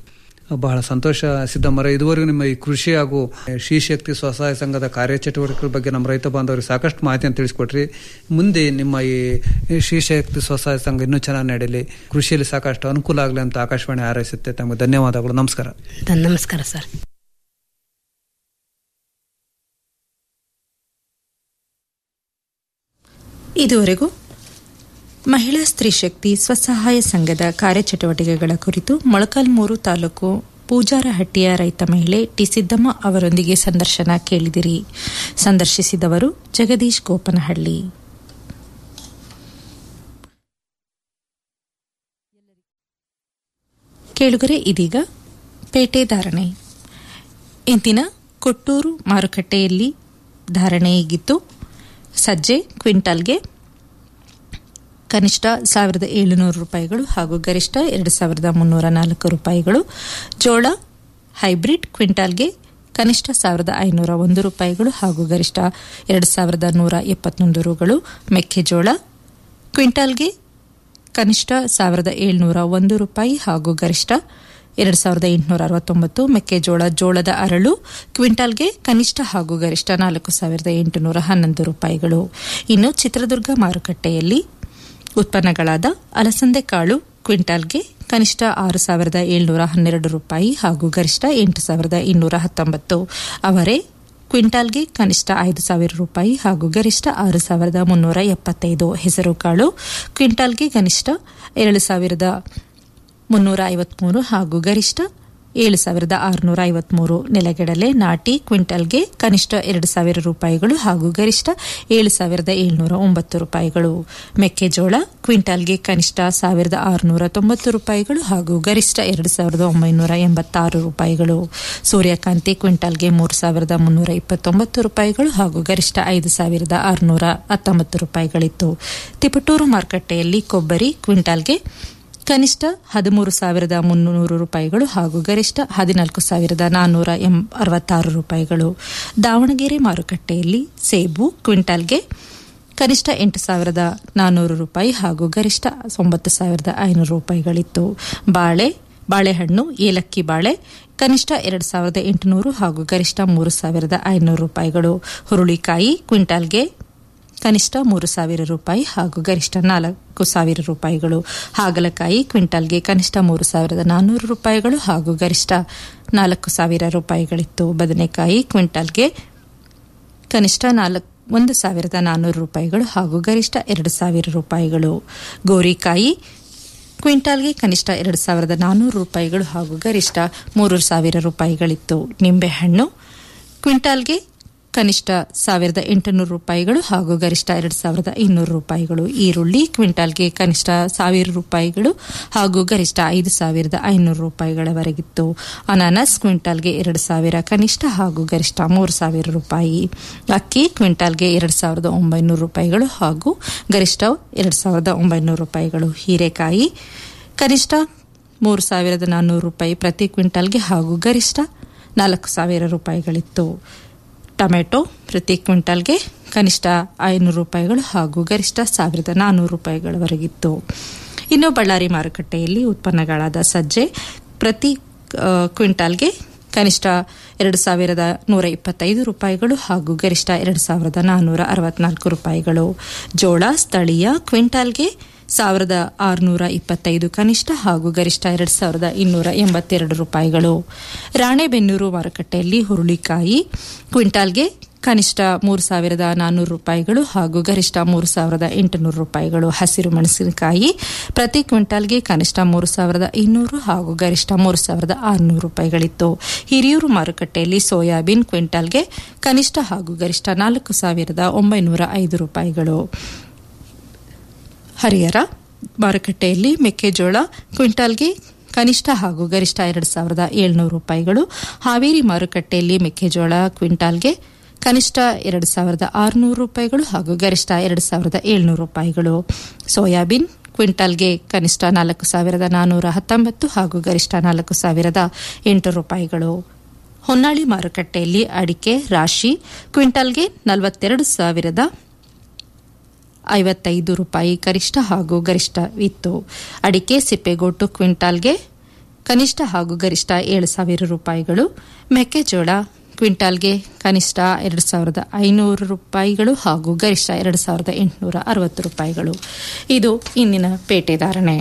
ಬಹಳ ಸಂತೋಷ ಸಿದ್ದಮ್ಮರ ಇದುವರೆಗೂ ನಿಮ್ಮ ಈ ಕೃಷಿ ಹಾಗೂ ಶ್ರೀಶಕ್ತಿ ಸ್ವಸಹಾಯ ಸಂಘದ ಕಾರ್ಯಚಟುವಟಿಕೆಗಳ ಬಗ್ಗೆ ನಮ್ಮ ರೈತ ಬಾಂಧವರಿಗೆ ಸಾಕಷ್ಟು ಮಾಹಿತಿಯನ್ನು ತಿಳಿಸ್ಕೊಟ್ರಿ ಮುಂದೆ ನಿಮ್ಮ ಈ ಶ್ರೀಶಕ್ತಿ ಸ್ವಸಹಾಯ ಸಂಘ ಇನ್ನೂ ಚೆನ್ನಾಗಿ ನಡೆಯಲಿ ಕೃಷಿಯಲ್ಲಿ ಸಾಕಷ್ಟು ಅನುಕೂಲ ಆಗಲಿ ಅಂತ ಆಕಾಶವಾಣಿ ಹಾರೈಸುತ್ತೆ ತಮಗೆ ಧನ್ಯವಾದಗಳು ನಮಸ್ಕಾರ ನಮಸ್ಕಾರ ಸರ್ ಇದುವರೆಗೂ ಮಹಿಳಾ ಸ್ತ್ರೀ ಶಕ್ತಿ ಸ್ವಸಹಾಯ ಸಂಘದ ಕಾರ್ಯಚಟುವಟಿಕೆಗಳ ಕುರಿತು ಮೊಳಕಾಲ್ಮೂರು ತಾಲೂಕು ಪೂಜಾರಹಟ್ಟಿಯ ರೈತ ಮಹಿಳೆ ಟಿ ಸಿದ್ದಮ್ಮ ಅವರೊಂದಿಗೆ ಸಂದರ್ಶನ ಕೇಳಿದಿರಿ ಸಂದರ್ಶಿಸಿದವರು ಜಗದೀಶ್ ಗೋಪನಹಳ್ಳಿ ಕೇಳುಗರೆ ಇದೀಗ ಪೇಟೆ ಧಾರಣೆ ಇಂದಿನ ಕೊಟ್ಟೂರು ಮಾರುಕಟ್ಟೆಯಲ್ಲಿ ಧಾರಣೆ ಹೀಗಿತ್ತು ಸಜ್ಜೆ ಕ್ವಿಂಟಾಲ್ಗೆ ಕನಿಷ್ಠ ಸಾವಿರದ ಏಳುನೂರು ರೂಪಾಯಿಗಳು ಹಾಗೂ ಗರಿಷ್ಠ ಎರಡು ಸಾವಿರದ ಮುನ್ನೂರ ನಾಲ್ಕು ರೂಪಾಯಿಗಳು ಜೋಳ ಹೈಬ್ರಿಡ್ ಕ್ವಿಂಟಾಲ್ಗೆ ಕನಿಷ್ಠ ಸಾವಿರದ ಐನೂರ ಒಂದು ರೂಪಾಯಿಗಳು ಹಾಗೂ ಗರಿಷ್ಠ ಎರಡು ಸಾವಿರದ ನೂರ ಎಪ್ಪತ್ತೊಂದು ರುಗಳು ಮೆಕ್ಕೆಜೋಳ ಕ್ವಿಂಟಾಲ್ಗೆ ಕನಿಷ್ಠ ಸಾವಿರದ ಏಳ್ನೂರ ಒಂದು ರೂಪಾಯಿ ಹಾಗೂ ಗರಿಷ್ಠ ಎರಡು ಸಾವಿರದ ಎಂಟುನೂರ ಅರವತ್ತೊಂಬತ್ತು ಮೆಕ್ಕೆಜೋಳ ಜೋಳದ ಅರಳು ಕ್ವಿಂಟಾಲ್ಗೆ ಕನಿಷ್ಠ ಹಾಗೂ ಗರಿಷ್ಠ ನಾಲ್ಕು ಸಾವಿರದ ಎಂಟುನೂರ ಹನ್ನೊಂದು ರೂಪಾಯಿಗಳು ಇನ್ನು ಚಿತ್ರದುರ್ಗ ಮಾರುಕಟ್ಟೆಯಲ್ಲಿ ಉತ್ಪನ್ನಗಳಾದ ಅಲಸಂದೆ ಕಾಳು ಕ್ವಿಂಟಾಲ್ಗೆ ಕನಿಷ್ಠ ಆರು ಸಾವಿರದ ಏಳ್ನೂರ ಹನ್ನೆರಡು ರೂಪಾಯಿ ಹಾಗೂ ಗರಿಷ್ಠ ಎಂಟು ಸಾವಿರದ ಇನ್ನೂರ ಹತ್ತೊಂಬತ್ತು ಅವರೇ ಕ್ವಿಂಟಾಲ್ಗೆ ಕನಿಷ್ಠ ಐದು ಸಾವಿರ ರೂಪಾಯಿ ಹಾಗೂ ಗರಿಷ್ಠ ಆರು ಸಾವಿರದ ಮುನ್ನೂರ ಎಪ್ಪತ್ತೈದು ಹೆಸರುಕಾಳು ಕ್ವಿಂಟಾಲ್ಗೆ ಕನಿಷ್ಠ ಏಳು ಸಾವಿರದ ಮುನ್ನೂರ ಐವತ್ಮೂರು ಹಾಗೂ ಗರಿಷ್ಠ ಏಳು ಸಾವಿರದ ಆರುನೂರ ಐವತ್ಮೂರು ನೆಲಗಡಲೆ ನಾಟಿ ಕ್ವಿಂಟಲ್ಗೆ ಕನಿಷ್ಠ ಎರಡು ಸಾವಿರ ರೂಪಾಯಿಗಳು ಹಾಗೂ ಗರಿಷ್ಠ ಏಳು ಸಾವಿರದ ಏಳ್ನೂರ ಒಂಬತ್ತು ರೂಪಾಯಿಗಳು ಮೆಕ್ಕೆಜೋಳ ಕ್ವಿಂಟಾಲ್ಗೆ ಕನಿಷ್ಠ ಸಾವಿರದ ಆರುನೂರ ತೊಂಬತ್ತು ರೂಪಾಯಿಗಳು ಹಾಗೂ ಗರಿಷ್ಠ ಎರಡು ಸಾವಿರದ ಒಂಬೈನೂರ ಎಂಬತ್ತಾರು ರೂಪಾಯಿಗಳು ಸೂರ್ಯಕಾಂತಿ ಕ್ವಿಂಟಾಲ್ಗೆ ಮೂರು ಸಾವಿರದ ಮುನ್ನೂರ ಇಪ್ಪತ್ತೊಂಬತ್ತು ರೂಪಾಯಿಗಳು ಹಾಗೂ ಗರಿಷ್ಠ ಐದು ಸಾವಿರದ ಆರುನೂರ ಹತ್ತೊಂಬತ್ತು ರೂಪಾಯಿಗಳಿತ್ತು ತಿಪಟೂರು ಮಾರುಕಟ್ಟೆಯಲ್ಲಿ ಕೊಬ್ಬರಿ ಕ್ವಿಂಟಾಲ್ಗೆ ಕನಿಷ್ಠ ಹದಿಮೂರು ಸಾವಿರದ ಮುನ್ನೂರು ರೂಪಾಯಿಗಳು ಹಾಗೂ ಗರಿಷ್ಠ ಹದಿನಾಲ್ಕು ಸಾವಿರದ ನಾನ್ನೂರ ಅರವತ್ತಾರು ರೂಪಾಯಿಗಳು ದಾವಣಗೆರೆ ಮಾರುಕಟ್ಟೆಯಲ್ಲಿ ಸೇಬು ಕ್ವಿಂಟಾಲ್ಗೆ ಕನಿಷ್ಠ ಎಂಟು ಸಾವಿರದ ನಾನ್ನೂರು ರೂಪಾಯಿ ಹಾಗೂ ಗರಿಷ್ಠ ಒಂಬತ್ತು ಸಾವಿರದ ಐನೂರು ರೂಪಾಯಿಗಳಿತ್ತು ಬಾಳೆ ಬಾಳೆಹಣ್ಣು ಏಲಕ್ಕಿ ಬಾಳೆ ಕನಿಷ್ಠ ಎರಡು ಸಾವಿರದ ಎಂಟುನೂರು ಹಾಗೂ ಗರಿಷ್ಠ ಮೂರು ಸಾವಿರದ ಐನೂರು ರೂಪಾಯಿಗಳು ಹುರುಳಿಕಾಯಿ ಕ್ವಿಂಟಾಲ್ಗೆ ಕನಿಷ್ಠ ಮೂರು ಸಾವಿರ ರೂಪಾಯಿ ಹಾಗೂ ಗರಿಷ್ಠ ನಾಲ್ಕು ಸಾವಿರ ರೂಪಾಯಿಗಳು ಹಾಗಲಕಾಯಿ ಕ್ವಿಂಟಾಲ್ಗೆ ಕನಿಷ್ಠ ಮೂರು ಸಾವಿರದ ನಾನ್ನೂರು ರೂಪಾಯಿಗಳು ಹಾಗೂ ಗರಿಷ್ಠ ನಾಲ್ಕು ಸಾವಿರ ರೂಪಾಯಿಗಳಿತ್ತು ಬದನೆಕಾಯಿ ಕ್ವಿಂಟಾಲ್ಗೆ ಕನಿಷ್ಠ ನಾಲ್ಕು ಒಂದು ಸಾವಿರದ ನಾನ್ನೂರು ರೂಪಾಯಿಗಳು ಹಾಗೂ ಗರಿಷ್ಠ ಎರಡು ಸಾವಿರ ರೂಪಾಯಿಗಳು ಗೋರಿಕಾಯಿ ಕ್ವಿಂಟಾಲ್ಗೆ ಕನಿಷ್ಠ ಎರಡು ಸಾವಿರದ ನಾನ್ನೂರು ರೂಪಾಯಿಗಳು ಹಾಗೂ ಗರಿಷ್ಠ ಮೂರು ಸಾವಿರ ರೂಪಾಯಿಗಳಿತ್ತು ನಿಂಬೆಹಣ್ಣು ಕ್ವಿಂಟಾಲ್ಗೆ ಕನಿಷ್ಠ ಸಾವಿರದ ಎಂಟುನೂರು ರೂಪಾಯಿಗಳು ಹಾಗೂ ಗರಿಷ್ಠ ಎರಡು ಸಾವಿರದ ಇನ್ನೂರು ರೂಪಾಯಿಗಳು ಈರುಳ್ಳಿ ಕ್ವಿಂಟಾಲ್ಗೆ ಕನಿಷ್ಠ ಸಾವಿರ ರೂಪಾಯಿಗಳು ಹಾಗೂ ಗರಿಷ್ಠ ಐದು ಸಾವಿರದ ಐನೂರು ರೂಪಾಯಿಗಳವರೆಗಿತ್ತು ಅನಾನಸ್ ಕ್ವಿಂಟಾಲ್ಗೆ ಎರಡು ಸಾವಿರ ಕನಿಷ್ಠ ಹಾಗೂ ಗರಿಷ್ಠ ಮೂರು ಸಾವಿರ ರೂಪಾಯಿ ಅಕ್ಕಿ ಕ್ವಿಂಟಾಲ್ಗೆ ಎರಡು ಸಾವಿರದ ಒಂಬೈನೂರು ರೂಪಾಯಿಗಳು ಹಾಗೂ ಗರಿಷ್ಠ ಎರಡು ಸಾವಿರದ ಒಂಬೈನೂರು ರೂಪಾಯಿಗಳು ಹೀರೆಕಾಯಿ ಕನಿಷ್ಠ ಮೂರು ಸಾವಿರದ ನಾನ್ನೂರು ರೂಪಾಯಿ ಪ್ರತಿ ಕ್ವಿಂಟಾಲ್ಗೆ ಹಾಗೂ ಗರಿಷ್ಠ ನಾಲ್ಕು ಸಾವಿರ ರೂಪಾಯಿಗಳಿತ್ತು ಟೊಮೆಟೊ ಪ್ರತಿ ಕ್ವಿಂಟಲ್ಗೆ ಕನಿಷ್ಠ ಐನೂರು ರೂಪಾಯಿಗಳು ಹಾಗೂ ಗರಿಷ್ಠ ಸಾವಿರದ ನಾನ್ನೂರು ರೂಪಾಯಿಗಳವರೆಗಿತ್ತು ಇನ್ನು ಬಳ್ಳಾರಿ ಮಾರುಕಟ್ಟೆಯಲ್ಲಿ ಉತ್ಪನ್ನಗಳಾದ ಸಜ್ಜೆ ಪ್ರತಿ ಕ್ವಿಂಟಾಲ್ಗೆ ಕನಿಷ್ಠ ಎರಡು ಸಾವಿರದ ನೂರ ಇಪ್ಪತ್ತೈದು ರೂಪಾಯಿಗಳು ಹಾಗೂ ಗರಿಷ್ಠ ಎರಡು ಸಾವಿರದ ನಾನ್ನೂರ ಅರವತ್ನಾಲ್ಕು ರೂಪಾಯಿಗಳು ಜೋಳ ಸ್ಥಳೀಯ ಕ್ವಿಂಟಾಲ್ಗೆ ಸಾವಿರದ ಆರುನೂರ ಇಪ್ಪತ್ತೈದು ಕನಿಷ್ಠ ಹಾಗೂ ಗರಿಷ್ಠ ಎರಡು ಸಾವಿರದ ಇನ್ನೂರ ಎಂಬತ್ತೆರಡು ರೂಪಾಯಿಗಳು ರಾಣೆಬೆನ್ನೂರು ಮಾರುಕಟ್ಟೆಯಲ್ಲಿ ಹುರುಳಿಕಾಯಿ ಕ್ವಿಂಟಾಲ್ಗೆ ಕನಿಷ್ಠ ಮೂರು ಸಾವಿರದ ನಾನ್ನೂರು ರೂಪಾಯಿಗಳು ಹಾಗೂ ಗರಿಷ್ಠ ಮೂರು ಸಾವಿರದ ಎಂಟುನೂರು ರೂಪಾಯಿಗಳು ಹಸಿರು ಮೆಣಸಿನಕಾಯಿ ಪ್ರತಿ ಕ್ವಿಂಟಾಲ್ಗೆ ಕನಿಷ್ಠ ಮೂರು ಸಾವಿರದ ಇನ್ನೂರು ಹಾಗೂ ಗರಿಷ್ಠ ಮೂರು ಸಾವಿರದ ಆರುನೂರು ರೂಪಾಯಿಗಳಿತ್ತು ಹಿರಿಯೂರು ಮಾರುಕಟ್ಟೆಯಲ್ಲಿ ಸೋಯಾಬೀನ್ ಕ್ವಿಂಟಾಲ್ಗೆ ಕನಿಷ್ಠ ಹಾಗೂ ಗರಿಷ್ಠ ನಾಲ್ಕು ಸಾವಿರದ ಒಂಬೈನೂರ ಐದು ರೂಪಾಯಿಗಳು ಹರಿಹರ ಮಾರುಕಟ್ಟೆಯಲ್ಲಿ ಮೆಕ್ಕೆಜೋಳ ಕ್ವಿಂಟಾಲ್ಗೆ ಕನಿಷ್ಠ ಹಾಗೂ ಗರಿಷ್ಠ ಎರಡು ಸಾವಿರದ ಏಳ್ನೂರು ರೂಪಾಯಿಗಳು ಹಾವೇರಿ ಮಾರುಕಟ್ಟೆಯಲ್ಲಿ ಮೆಕ್ಕೆಜೋಳ ಕ್ವಿಂಟಾಲ್ಗೆ ಕನಿಷ್ಠ ಎರಡು ಸಾವಿರದ ಆರುನೂರು ರೂಪಾಯಿಗಳು ಹಾಗೂ ಗರಿಷ್ಠ ಎರಡು ಸಾವಿರದ ಏಳ್ನೂರು ರೂಪಾಯಿಗಳು ಸೋಯಾಬೀನ್ ಕ್ವಿಂಟಾಲ್ಗೆ ಕನಿಷ್ಠ ನಾಲ್ಕು ಸಾವಿರದ ನಾನ್ನೂರ ಹತ್ತೊಂಬತ್ತು ಹಾಗೂ ಗರಿಷ್ಠ ನಾಲ್ಕು ಸಾವಿರದ ಎಂಟು ರೂಪಾಯಿಗಳು ಹೊನ್ನಾಳಿ ಮಾರುಕಟ್ಟೆಯಲ್ಲಿ ಅಡಿಕೆ ರಾಶಿ ಕ್ವಿಂಟಾಲ್ಗೆ ನಲವತ್ತೆರಡು ಸಾವಿರದ ಐವತ್ತೈದು ರೂಪಾಯಿ ಗರಿಷ್ಠ ಹಾಗೂ ಗರಿಷ್ಠ ಇತ್ತು ಅಡಿಕೆ ಸಿಪ್ಪೆಗೋಟು ಕ್ವಿಂಟಾಲ್ಗೆ ಕನಿಷ್ಠ ಹಾಗೂ ಗರಿಷ್ಠ ಏಳು ಸಾವಿರ ರೂಪಾಯಿಗಳು ಮೆಕ್ಕೆಜೋಳ ಕ್ವಿಂಟಾಲ್ಗೆ ಕನಿಷ್ಠ ಎರಡು ಸಾವಿರದ ಐನೂರು ರೂಪಾಯಿಗಳು ಹಾಗೂ ಗರಿಷ್ಠ ಎರಡು ಸಾವಿರದ ಎಂಟುನೂರ ಅರವತ್ತು ರೂಪಾಯಿಗಳು ಇದು ಇಂದಿನ ಪೇಟೆ ಧಾರಣೆ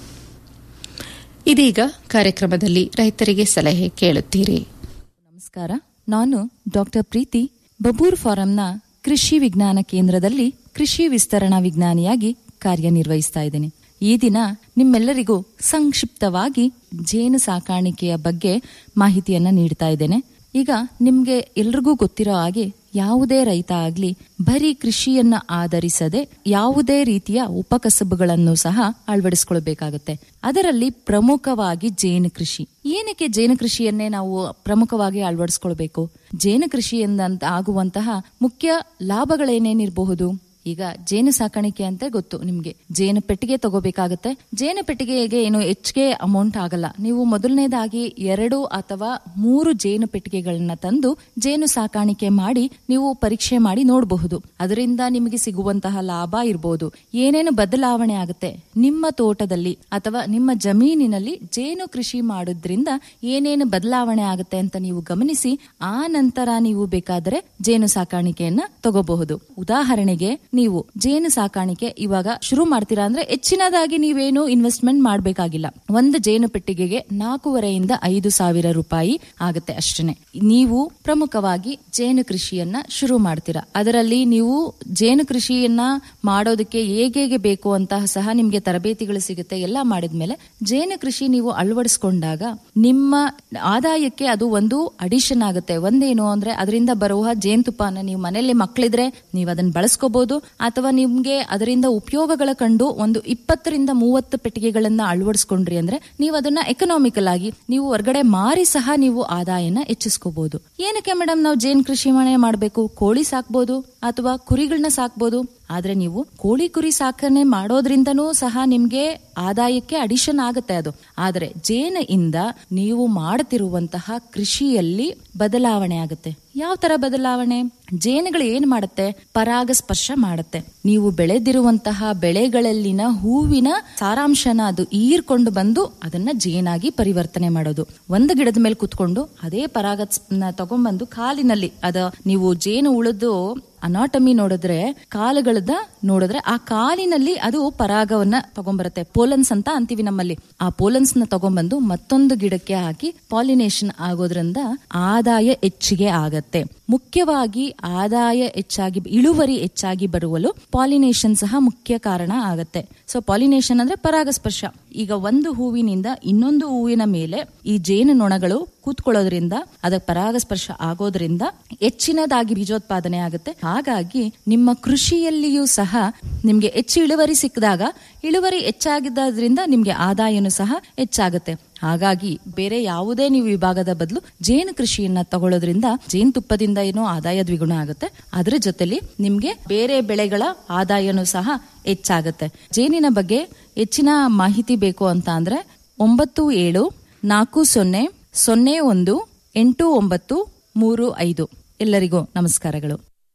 ಇದೀಗ ಕಾರ್ಯಕ್ರಮದಲ್ಲಿ ರೈತರಿಗೆ ಸಲಹೆ ಕೇಳುತ್ತೀರಿ ನಮಸ್ಕಾರ ನಾನು ಡಾಕ್ಟರ್ ಪ್ರೀತಿ ಬಬೂರ್ ಫಾರಂನ ಕೃಷಿ ವಿಜ್ಞಾನ ಕೇಂದ್ರದಲ್ಲಿ ಕೃಷಿ ವಿಸ್ತರಣಾ ವಿಜ್ಞಾನಿಯಾಗಿ ಕಾರ್ಯನಿರ್ವಹಿಸ್ತಾ ಇದ್ದೇನೆ ಈ ದಿನ ನಿಮ್ಮೆಲ್ಲರಿಗೂ ಸಂಕ್ಷಿಪ್ತವಾಗಿ ಜೇನು ಸಾಕಾಣಿಕೆಯ ಬಗ್ಗೆ ಮಾಹಿತಿಯನ್ನ ನೀಡ್ತಾ ಇದ್ದೇನೆ ಈಗ ನಿಮ್ಗೆ ಎಲ್ರಿಗೂ ಗೊತ್ತಿರೋ ಹಾಗೆ ಯಾವುದೇ ರೈತ ಆಗ್ಲಿ ಬರೀ ಕೃಷಿಯನ್ನ ಆಧರಿಸದೆ ಯಾವುದೇ ರೀತಿಯ ಉಪಕಸಬುಗಳನ್ನು ಸಹ ಅಳವಡಿಸಿಕೊಳ್ಬೇಕಾಗತ್ತೆ ಅದರಲ್ಲಿ ಪ್ರಮುಖವಾಗಿ ಜೇನು ಕೃಷಿ ಏನಕ್ಕೆ ಜೇನು ಕೃಷಿಯನ್ನೇ ನಾವು ಪ್ರಮುಖವಾಗಿ ಅಳವಡಿಸ್ಕೊಳ್ಬೇಕು ಜೇನು ಕೃಷಿಯಿಂದ ಆಗುವಂತಹ ಮುಖ್ಯ ಲಾಭಗಳೇನೇನಿರಬಹುದು ಈಗ ಜೇನು ಸಾಕಾಣಿಕೆ ಅಂತ ಗೊತ್ತು ನಿಮ್ಗೆ ಜೇನು ಪೆಟ್ಟಿಗೆ ತಗೋಬೇಕಾಗತ್ತೆ ಜೇನು ಪೆಟ್ಟಿಗೆಗೆ ಏನು ಹೆಚ್ಚಿಗೆ ಅಮೌಂಟ್ ಆಗಲ್ಲ ನೀವು ಮೊದಲನೇದಾಗಿ ಎರಡು ಅಥವಾ ಮೂರು ಜೇನು ಪೆಟ್ಟಿಗೆಗಳನ್ನ ತಂದು ಜೇನು ಸಾಕಾಣಿಕೆ ಮಾಡಿ ನೀವು ಪರೀಕ್ಷೆ ಮಾಡಿ ನೋಡಬಹುದು ಅದರಿಂದ ನಿಮಗೆ ಸಿಗುವಂತಹ ಲಾಭ ಇರಬಹುದು ಏನೇನು ಬದಲಾವಣೆ ಆಗುತ್ತೆ ನಿಮ್ಮ ತೋಟದಲ್ಲಿ ಅಥವಾ ನಿಮ್ಮ ಜಮೀನಿನಲ್ಲಿ ಜೇನು ಕೃಷಿ ಮಾಡೋದ್ರಿಂದ ಏನೇನು ಬದಲಾವಣೆ ಆಗುತ್ತೆ ಅಂತ ನೀವು ಗಮನಿಸಿ ಆ ನಂತರ ನೀವು ಬೇಕಾದರೆ ಜೇನು ಸಾಕಾಣಿಕೆಯನ್ನ ತಗೋಬಹುದು ಉದಾಹರಣೆಗೆ ನೀವು ಜೇನು ಸಾಕಾಣಿಕೆ ಇವಾಗ ಶುರು ಮಾಡ್ತೀರಾ ಅಂದ್ರೆ ಹೆಚ್ಚಿನದಾಗಿ ನೀವೇನು ಇನ್ವೆಸ್ಟ್ಮೆಂಟ್ ಮಾಡಬೇಕಾಗಿಲ್ಲ ಒಂದು ಜೇನು ಪೆಟ್ಟಿಗೆಗೆ ನಾಲ್ಕೂವರೆಯಿಂದ ಐದು ಸಾವಿರ ರೂಪಾಯಿ ಆಗುತ್ತೆ ಅಷ್ಟೇ ನೀವು ಪ್ರಮುಖವಾಗಿ ಜೇನು ಕೃಷಿಯನ್ನ ಶುರು ಮಾಡ್ತೀರಾ ಅದರಲ್ಲಿ ನೀವು ಜೇನು ಕೃಷಿಯನ್ನ ಮಾಡೋದಕ್ಕೆ ಹೇಗೆ ಬೇಕು ಅಂತ ಸಹ ನಿಮ್ಗೆ ತರಬೇತಿಗಳು ಸಿಗುತ್ತೆ ಎಲ್ಲ ಮಾಡಿದ್ಮೇಲೆ ಜೇನು ಕೃಷಿ ನೀವು ಅಳವಡಿಸ್ಕೊಂಡಾಗ ನಿಮ್ಮ ಆದಾಯಕ್ಕೆ ಅದು ಒಂದು ಅಡಿಷನ್ ಆಗುತ್ತೆ ಒಂದೇನು ಅಂದ್ರೆ ಅದರಿಂದ ಬರುವ ಜೇನುತುಪ್ಪನ ನೀವು ಮನೆಯಲ್ಲಿ ಮಕ್ಕಳಿದ್ರೆ ನೀವು ಅದನ್ನ ಬಳಸ್ಕೋಬಹುದು ಅಥವಾ ನಿಮ್ಗೆ ಅದರಿಂದ ಉಪಯೋಗಗಳ ಕಂಡು ಒಂದು ಇಪ್ಪತ್ತರಿಂದ ಮೂವತ್ತು ಪೆಟ್ಟಿಗೆಗಳನ್ನ ಅಳವಡಿಸ್ಕೊಂಡ್ರಿ ಅಂದ್ರೆ ನೀವು ಅದನ್ನ ಎಕನಾಮಿಕಲ್ ಆಗಿ ನೀವು ಹೊರಗಡೆ ಮಾರಿ ಸಹ ನೀವು ಆದಾಯನ ಹೆಚ್ಚಿಸ್ಕೋಬಹುದು ಏನಕ್ಕೆ ಮೇಡಮ್ ನಾವು ಜೇನ್ ಕೃಷಿ ಮನೆ ಮಾಡಬೇಕು ಕೋಳಿ ಸಾಕ್ಬೋದು ಅಥವಾ ಕುರಿಗಳನ್ನ ಸಾಕ್ಬೋದು ಆದ್ರೆ ನೀವು ಕೋಳಿ ಕುರಿ ಸಾಕಣೆ ಮಾಡೋದ್ರಿಂದನೂ ಸಹ ನಿಮ್ಗೆ ಆದಾಯಕ್ಕೆ ಅಡಿಷನ್ ಆಗುತ್ತೆ ಅದು ಆದ್ರೆ ಜೇನಿಂದ ನೀವು ಮಾಡುತ್ತಿರುವಂತಹ ಕೃಷಿಯಲ್ಲಿ ಬದಲಾವಣೆ ಆಗುತ್ತೆ ಯಾವ ತರ ಬದಲಾವಣೆ ಜೇನುಗಳು ಏನ್ ಮಾಡುತ್ತೆ ಪರಾಗ ಸ್ಪರ್ಶ ಮಾಡುತ್ತೆ ನೀವು ಬೆಳೆದಿರುವಂತಹ ಬೆಳೆಗಳಲ್ಲಿನ ಹೂವಿನ ಸಾರಾಂಶನ ಅದು ಈರ್ಕೊಂಡು ಬಂದು ಅದನ್ನ ಜೇನಾಗಿ ಪರಿವರ್ತನೆ ಮಾಡೋದು ಒಂದು ಗಿಡದ ಮೇಲೆ ಕುತ್ಕೊಂಡು ಅದೇ ಪರಾಗ ತಗೊಂಡ್ಬಂದು ಕಾಲಿನಲ್ಲಿ ಅದ ನೀವು ಜೇನು ಉಳಿದು ಅನಾಟಮಿ ನೋಡಿದ್ರೆ ಕಾಲುಗಳದ ನೋಡಿದ್ರೆ ಆ ಕಾಲಿನಲ್ಲಿ ಅದು ಪರಾಗವನ್ನ ತಗೊಂಬರುತ್ತೆ ಪೋಲನ್ಸ್ ಅಂತ ಅಂತೀವಿ ನಮ್ಮಲ್ಲಿ ಆ ಪೋಲನ್ಸ್ ನ ತಗೊಂಬಂದು ಮತ್ತೊಂದು ಗಿಡಕ್ಕೆ ಹಾಕಿ ಪಾಲಿನೇಷನ್ ಆಗೋದ್ರಿಂದ ಆದಾಯ ಹೆಚ್ಚಿಗೆ ಆಗತ್ತೆ ಮುಖ್ಯವಾಗಿ ಆದಾಯ ಹೆಚ್ಚಾಗಿ ಇಳುವರಿ ಹೆಚ್ಚಾಗಿ ಬರುವಲು ಪಾಲಿನೇಷನ್ ಸಹ ಮುಖ್ಯ ಕಾರಣ ಆಗತ್ತೆ ಸೊ ಪಾಲಿನೇಷನ್ ಅಂದ್ರೆ ಪರಾಗಸ್ಪರ್ಶ ಈಗ ಒಂದು ಹೂವಿನಿಂದ ಇನ್ನೊಂದು ಹೂವಿನ ಮೇಲೆ ಈ ಜೇನು ನೊಣಗಳು ಕೂತ್ಕೊಳ್ಳೋದ್ರಿಂದ ಅದಕ್ಕೆ ಪರಾಗಸ್ಪರ್ಶ ಆಗೋದ್ರಿಂದ ಹೆಚ್ಚಿನದಾಗಿ ಬೀಜೋತ್ಪಾದನೆ ಆಗುತ್ತೆ ಹಾಗಾಗಿ ನಿಮ್ಮ ಕೃಷಿಯಲ್ಲಿಯೂ ಸಹ ನಿಮ್ಗೆ ಹೆಚ್ಚು ಇಳುವರಿ ಸಿಕ್ಕಿದಾಗ ಇಳುವರಿ ಹೆಚ್ಚಾಗಿದ್ದರಿಂದ ನಿಮ್ಗೆ ಆದಾಯನೂ ಸಹ ಹೆಚ್ಚಾಗುತ್ತೆ ಹಾಗಾಗಿ ಬೇರೆ ಯಾವುದೇ ನೀವು ವಿಭಾಗದ ಬದಲು ಜೇನು ಕೃಷಿಯನ್ನ ತಗೊಳ್ಳೋದ್ರಿಂದ ಜೇನುತುಪ್ಪದಿಂದ ಏನೋ ಆದಾಯ ದ್ವಿಗುಣ ಆಗುತ್ತೆ ಅದ್ರ ಜೊತೆಲಿ ನಿಮ್ಗೆ ಬೇರೆ ಬೆಳೆಗಳ ಆದಾಯನೂ ಸಹ ಹೆಚ್ಚಾಗುತ್ತೆ ಜೇನಿನ ಬಗ್ಗೆ ಹೆಚ್ಚಿನ ಮಾಹಿತಿ ಬೇಕು ಅಂತ ಅಂದ್ರೆ ಒಂಬತ್ತು ಏಳು ನಾಲ್ಕು ಸೊನ್ನೆ ಸೊನ್ನೆ ಒಂದು ಎಂಟು ಒಂಬತ್ತು ಮೂರು ಐದು ಎಲ್ಲರಿಗೂ ನಮಸ್ಕಾರಗಳು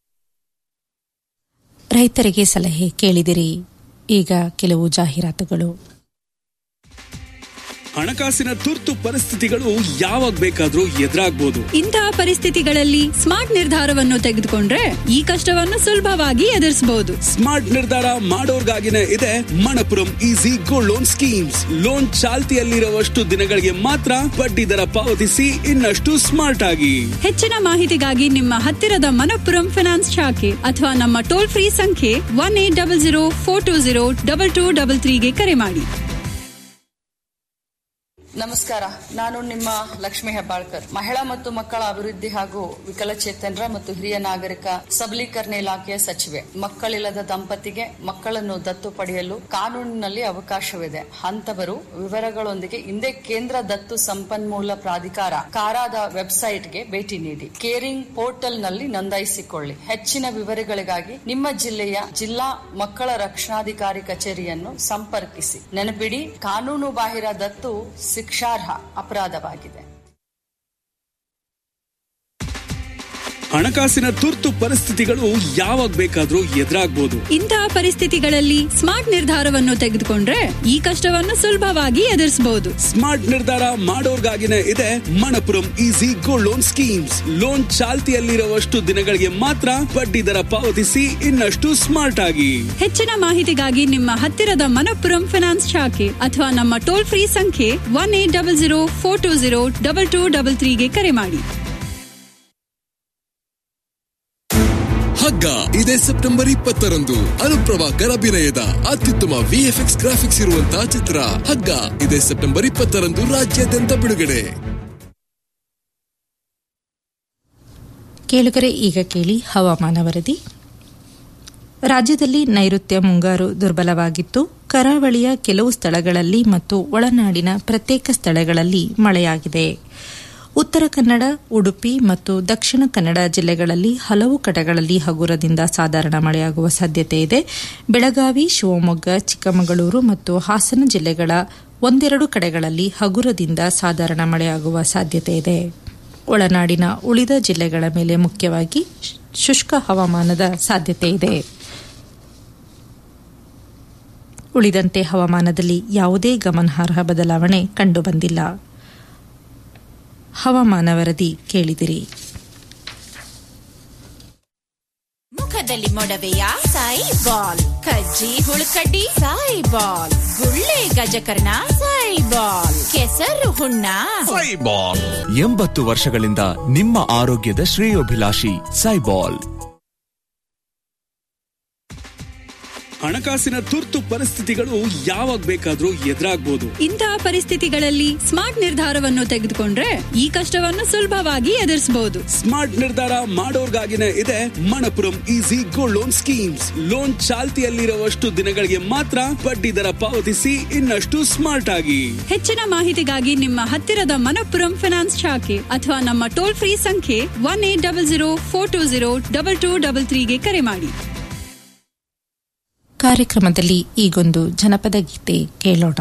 ರೈತರಿಗೆ ಸಲಹೆ ಕೇಳಿದಿರಿ ಈಗ ಕೆಲವು ಜಾಹೀರಾತುಗಳು ಹಣಕಾಸಿನ ತುರ್ತು ಪರಿಸ್ಥಿತಿಗಳು ಯಾವಾಗ ಬೇಕಾದ್ರೂ ಎದುರಾಗ್ಬೋದು ಇಂತಹ ಪರಿಸ್ಥಿತಿಗಳಲ್ಲಿ ಸ್ಮಾರ್ಟ್ ನಿರ್ಧಾರವನ್ನು ತೆಗೆದುಕೊಂಡ್ರೆ ಈ ಕಷ್ಟವನ್ನು ಸುಲಭವಾಗಿ ಎದುರಿಸಬಹುದು ಸ್ಮಾರ್ಟ್ ನಿರ್ಧಾರ ಮಾಡೋರ್ಗಾಗಿನೇ ಇದೆ Manappuram easy gold loan schemes loan ಚಾಲ್ತಿಯಲ್ಲಿರುವಷ್ಟು ದಿನಗಳಿಗೆ ಮಾತ್ರ ಬಡ್ಡಿ ದರ ಪಾವತಿಸಿ ಇನ್ನಷ್ಟು ಸ್ಮಾರ್ಟ್ ಆಗಿ ಹೆಚ್ಚಿನ ಮಾಹಿತಿಗಾಗಿ ನಿಮ್ಮ ಹತ್ತಿರದ ಮನಪ್ಪುರಂ ಫಿನಾನ್ಸ್ ಶಾಖೆ ಅಥವಾ ನಮ್ಮ ಟೋಲ್ ಫ್ರೀ ಸಂಖ್ಯೆ one eight double zero four two zero double two double ತ್ರೀಗೆ ಕರೆ ಮಾಡಿ ನಮಸ್ಕಾರ ನಾನು ನಿಮ್ಮ ಲಕ್ಷ್ಮಿ ಹೆಬ್ಬಾಳ್ಕರ್ ಮಹಿಳಾ ಮತ್ತು ಮಕ್ಕಳ ಅಭಿವೃದ್ಧಿ ಹಾಗೂ ವಿಕಲಚೇತನರ ಮತ್ತು ಹಿರಿಯ ನಾಗರಿಕ ಸಬಲೀಕರಣ ಇಲಾಖೆಯ ಸಚಿವೆ ಮಕ್ಕಳಿಲ್ಲದ ದಂಪತಿಗೆ ಮಕ್ಕಳನ್ನು ದತ್ತು ಪಡೆಯಲು ಕಾನೂನಿನಲ್ಲಿ ಅವಕಾಶವಿದೆ ಅಂತವರು ವಿವರಗಳೊಂದಿಗೆ ಹಿಂದೆ ಕೇಂದ್ರ ದತ್ತು ಸಂಪನ್ಮೂಲ ಪ್ರಾಧಿಕಾರ ಕಾರಾದ ವೆಬ್ಸೈಟ್ಗೆ ಭೇಟಿ ನೀಡಿ ಕೇರಿಂಗ್ ಪೋರ್ಟಲ್ ನಲ್ಲಿ ನೋಂದಾಯಿಸಿಕೊಳ್ಳಿ ಹೆಚ್ಚಿನ ವಿವರಗಳಿಗಾಗಿ ನಿಮ್ಮ ಜಿಲ್ಲೆಯ ಜಿಲ್ಲಾ ಮಕ್ಕಳ ರಕ್ಷಣಾಧಿಕಾರಿ ಕಚೇರಿಯನ್ನು ಸಂಪರ್ಕಿಸಿ ನೆನಪಿಡಿ ಕಾನೂನು ಬಾಹಿರ ದತ್ತು ಶಿಕ್ಷಾರ್ಹ ಅಪರಾಧವಾಗಿದೆ ಹಣಕಾಸಿನ ತುರ್ತು ಪರಿಸ್ಥಿತಿಗಳು ಯಾವಾಗ ಬೇಕಾದ್ರೂ ಎದುರಾಗ್ಬೋದು ಇಂತಹ ಪರಿಸ್ಥಿತಿಗಳಲ್ಲಿ ಸ್ಮಾರ್ಟ್ ನಿರ್ಧಾರವನ್ನು ತೆಗೆದುಕೊಂಡ್ರೆ ಈ ಕಷ್ಟವನ್ನು ಸುಲಭವಾಗಿ ಎದುರಿಸಬಹುದು ಸ್ಮಾರ್ಟ್ ನಿರ್ಧಾರ ಮಾಡೋರ್ಗಾಗಿನೇ ಇದೆ Manappuram easy gold loan schemes loan ಚಾಲ್ತಿಯಲ್ಲಿರುವಷ್ಟು ದಿನಗಳಿಗೆ ಮಾತ್ರ ಬಡ್ಡಿ ದರ ಪಾವತಿಸಿ ಇನ್ನಷ್ಟು ಸ್ಮಾರ್ಟ್ ಆಗಿ ಹೆಚ್ಚಿನ ಮಾಹಿತಿಗಾಗಿ ನಿಮ್ಮ ಹತ್ತಿರದ ಮನಪ್ಪುರಂ ಫಿನಾನ್ಸ್ ಶಾಖೆ ಅಥವಾ ನಮ್ಮ ಟೋಲ್ ಫ್ರೀ ಸಂಖ್ಯೆ one eight double zero four two zero double two double ತ್ರೀಗೆ ಕರೆ ಮಾಡಿ ಹಗ್ಗ ಇದೇ ಸೆಪ್ಟೆಂಬರ್ ಇಪ್ಪತ್ತರಂದು ಅನುಪ್ರಭಾಕರ್ ಅಭಿನಯದ ಅತ್ಯುತ್ತಮ ವಿಎಫ್ಎಕ್ಸ್ ಗ್ರಾಫಿಕ್ಸ್ ಇರುವಂತಹ ಚಿತ್ರ ಹಗ್ಗ ಇದೇ ಸೆಪ್ಟೆಂಬರ್ ಇಪ್ಪತ್ತರಂದು ರಾಜ್ಯಾದ್ಯಂತ ಬಿಡುಗಡೆ ಕೇಳುಗರೆ ಈಗ ಕೇಳಿ ಹವಾಮಾನ ವರದಿ ರಾಜ್ಯದಲ್ಲಿ ನೈಋತ್ಯ ಮುಂಗಾರು ದುರ್ಬಲವಾಗಿತ್ತು ಕರಾವಳಿಯ ಕೆಲವು ಸ್ಥಳಗಳಲ್ಲಿ ಮತ್ತು ಒಳನಾಡಿನ ಪ್ರತ್ಯೇಕ ಸ್ಥಳಗಳಲ್ಲಿ ಮಳೆಯಾಗಿದೆ ಉತ್ತರ ಕನ್ನಡ ಉಡುಪಿ ಮತ್ತು ದಕ್ಷಿಣ ಕನ್ನಡ ಜಿಲ್ಲೆಗಳಲ್ಲಿ ಹಲವು ಕಡೆಗಳಲ್ಲಿ ಹಗುರದಿಂದ ಸಾಧಾರಣ ಮಳೆಯಾಗುವ ಸಾಧ್ಯತೆ ಇದೆ ಬೆಳಗಾವಿ ಶಿವಮೊಗ್ಗ ಚಿಕ್ಕಮಗಳೂರು ಮತ್ತು ಹಾಸನ ಜಿಲ್ಲೆಗಳ ಒಂದೆರಡು ಕಡೆಗಳಲ್ಲಿ ಹಗುರದಿಂದ ಸಾಧಾರಣ ಮಳೆಯಾಗುವ ಸಾಧ್ಯತೆ ಇದೆ ಒಳನಾಡಿನ ಉಳಿದ ಜಿಲ್ಲೆಗಳ ಮೇಲೆ ಮುಖ್ಯವಾಗಿ ಶುಷ್ಕ ಹವಾಮಾನದ ಸಾಧ್ಯತೆ ಇದೆ ಉಳಿದಂತೆ ಹವಾಮಾನದಲ್ಲಿ ಯಾವುದೇ ಗಮನಾರ್ಹ ಬದಲಾವಣೆ ಕಂಡುಬಂದಿಲ್ಲ ಹವಾಮಾನ ವರದಿ ಕೇಳಿದಿರಿ ಮುಖದಲ್ಲಿ ಮೊಡವೆಯ ಸಾಯಿ ಬಾಲ್ ಕಜ್ಜಿ ಹುಳುಕಡ್ಡಿ ಸಾಯಿ ಬಾಲ್ ಗುಳ್ಳೆ ಗಜಕರ್ಣ ಸಾಯಿ ಬಾಲ್ ಕೆಸರು ಹುಣ್ಣ ಸೈಬಾಲ್ ಎಂಬತ್ತು ವರ್ಷಗಳಿಂದ ನಿಮ್ಮ ಆರೋಗ್ಯದ ಶ್ರೇಯೋಭಿಲಾಷಿ ಸೈಬಾಲ್ ಹಣಕಾಸಿನ ತುರ್ತು ಪರಿಸ್ಥಿತಿಗಳು ಯಾವಾಗ ಬೇಕಾದ್ರೂ ಎದುರಾಗ್ಬೋದು ಇಂತಹ ಪರಿಸ್ಥಿತಿಗಳಲ್ಲಿ ಸ್ಮಾರ್ಟ್ ನಿರ್ಧಾರವನ್ನು ತೆಗೆದುಕೊಂಡ್ರೆ ಈ ಕಷ್ಟವನ್ನು ಸುಲಭವಾಗಿ ಎದುರಿಸಬಹುದು ಸ್ಮಾರ್ಟ್ ನಿರ್ಧಾರ ಮಾಡೋರ್ಗಾಗಿನೇ ಇದೆ Manappuram easy gold loan schemes loan ಚಾಲ್ತಿಯಲ್ಲಿರುವಷ್ಟು ದಿನಗಳಿಗೆ ಮಾತ್ರ ಬಡ್ಡಿ ದರ ಪಾವತಿಸಿ ಇನ್ನಷ್ಟು ಸ್ಮಾರ್ಟ್ ಆಗಿ ಹೆಚ್ಚಿನ ಮಾಹಿತಿಗಾಗಿ ನಿಮ್ಮ ಹತ್ತಿರದ ಮನಪ್ಪುರಂ ಫಿನಾನ್ಸ್ ಶಾಖೆ ಅಥವಾ ನಮ್ಮ ಟೋಲ್ ಫ್ರೀ ಸಂಖ್ಯೆ one eight double zero four two zero double two double ತ್ರೀಗೆ ಕರೆ ಮಾಡಿ ಕಾರ್ಯಕ್ರಮದಲ್ಲಿ ಈಗೊಂದು ಜನಪದ ಗೀತೆ ಕೇಳೋಣ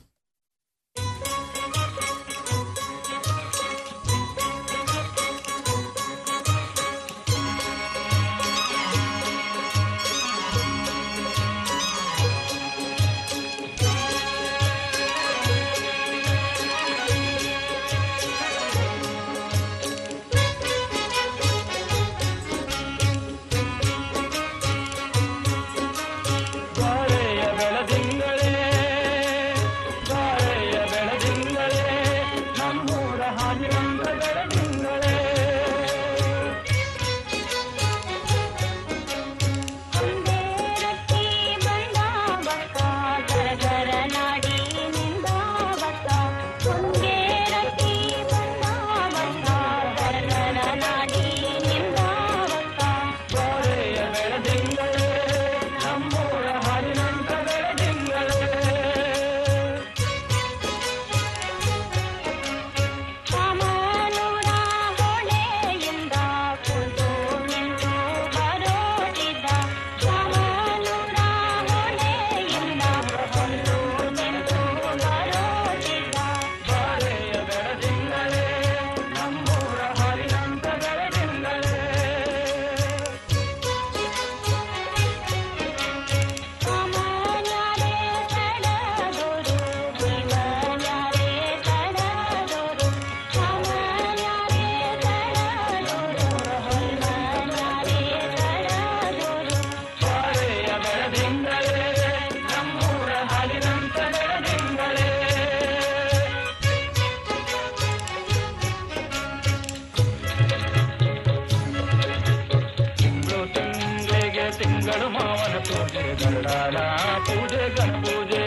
ತಿಂಗಳು ಮಾವನ ಪೂಜೆ ಗರುಡಾನ ಪೂಜೆ ಗಣ ಪೂಜೆ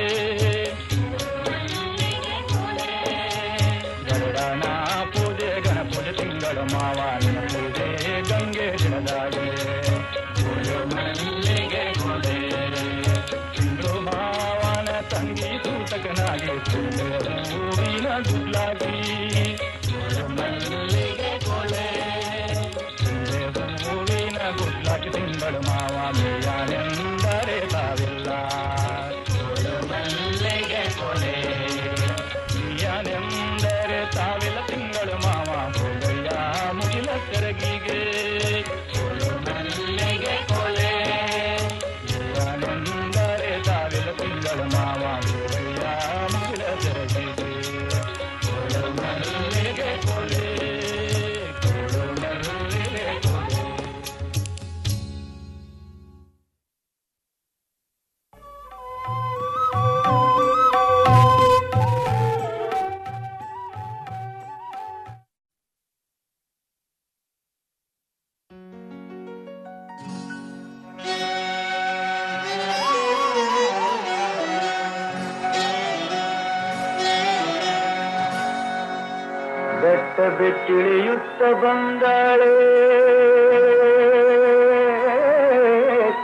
ಗರುಡಾನ ಪೂಜೆ ಗಣ ಪೂಜೆ ತಿಂಗಳು ಮಾವನ ಪೂಜೆ ಗಂಗೆ ದಿನದಾಗೆ ಪೂಜೆ ಮಲ್ಲಿಗೆ ಕೊಡೆ ಇಂದು ಮಾವನ ತಂಗಿ ಸೂತಕನಾಗಿ ಪೂಜೆ ಹೂವಿನ ಗುಡ್ಲಾಗಿ ಪೂಜೆ ಮಲ್ಲಿಗೆ ಕೊಡೆ ಹೂವಿನ ಗುಡ್ಲಾಗಿ ತಿಂಗಳು ಮಾವ ಮೇಯಾನೆಂದರೆ ತಾವಿಲ್ಲ ಬೆಟ್ಟ ಬೆಟ್ಟಿಳಿಯುತ್ತ ಬಂದಾಳೆ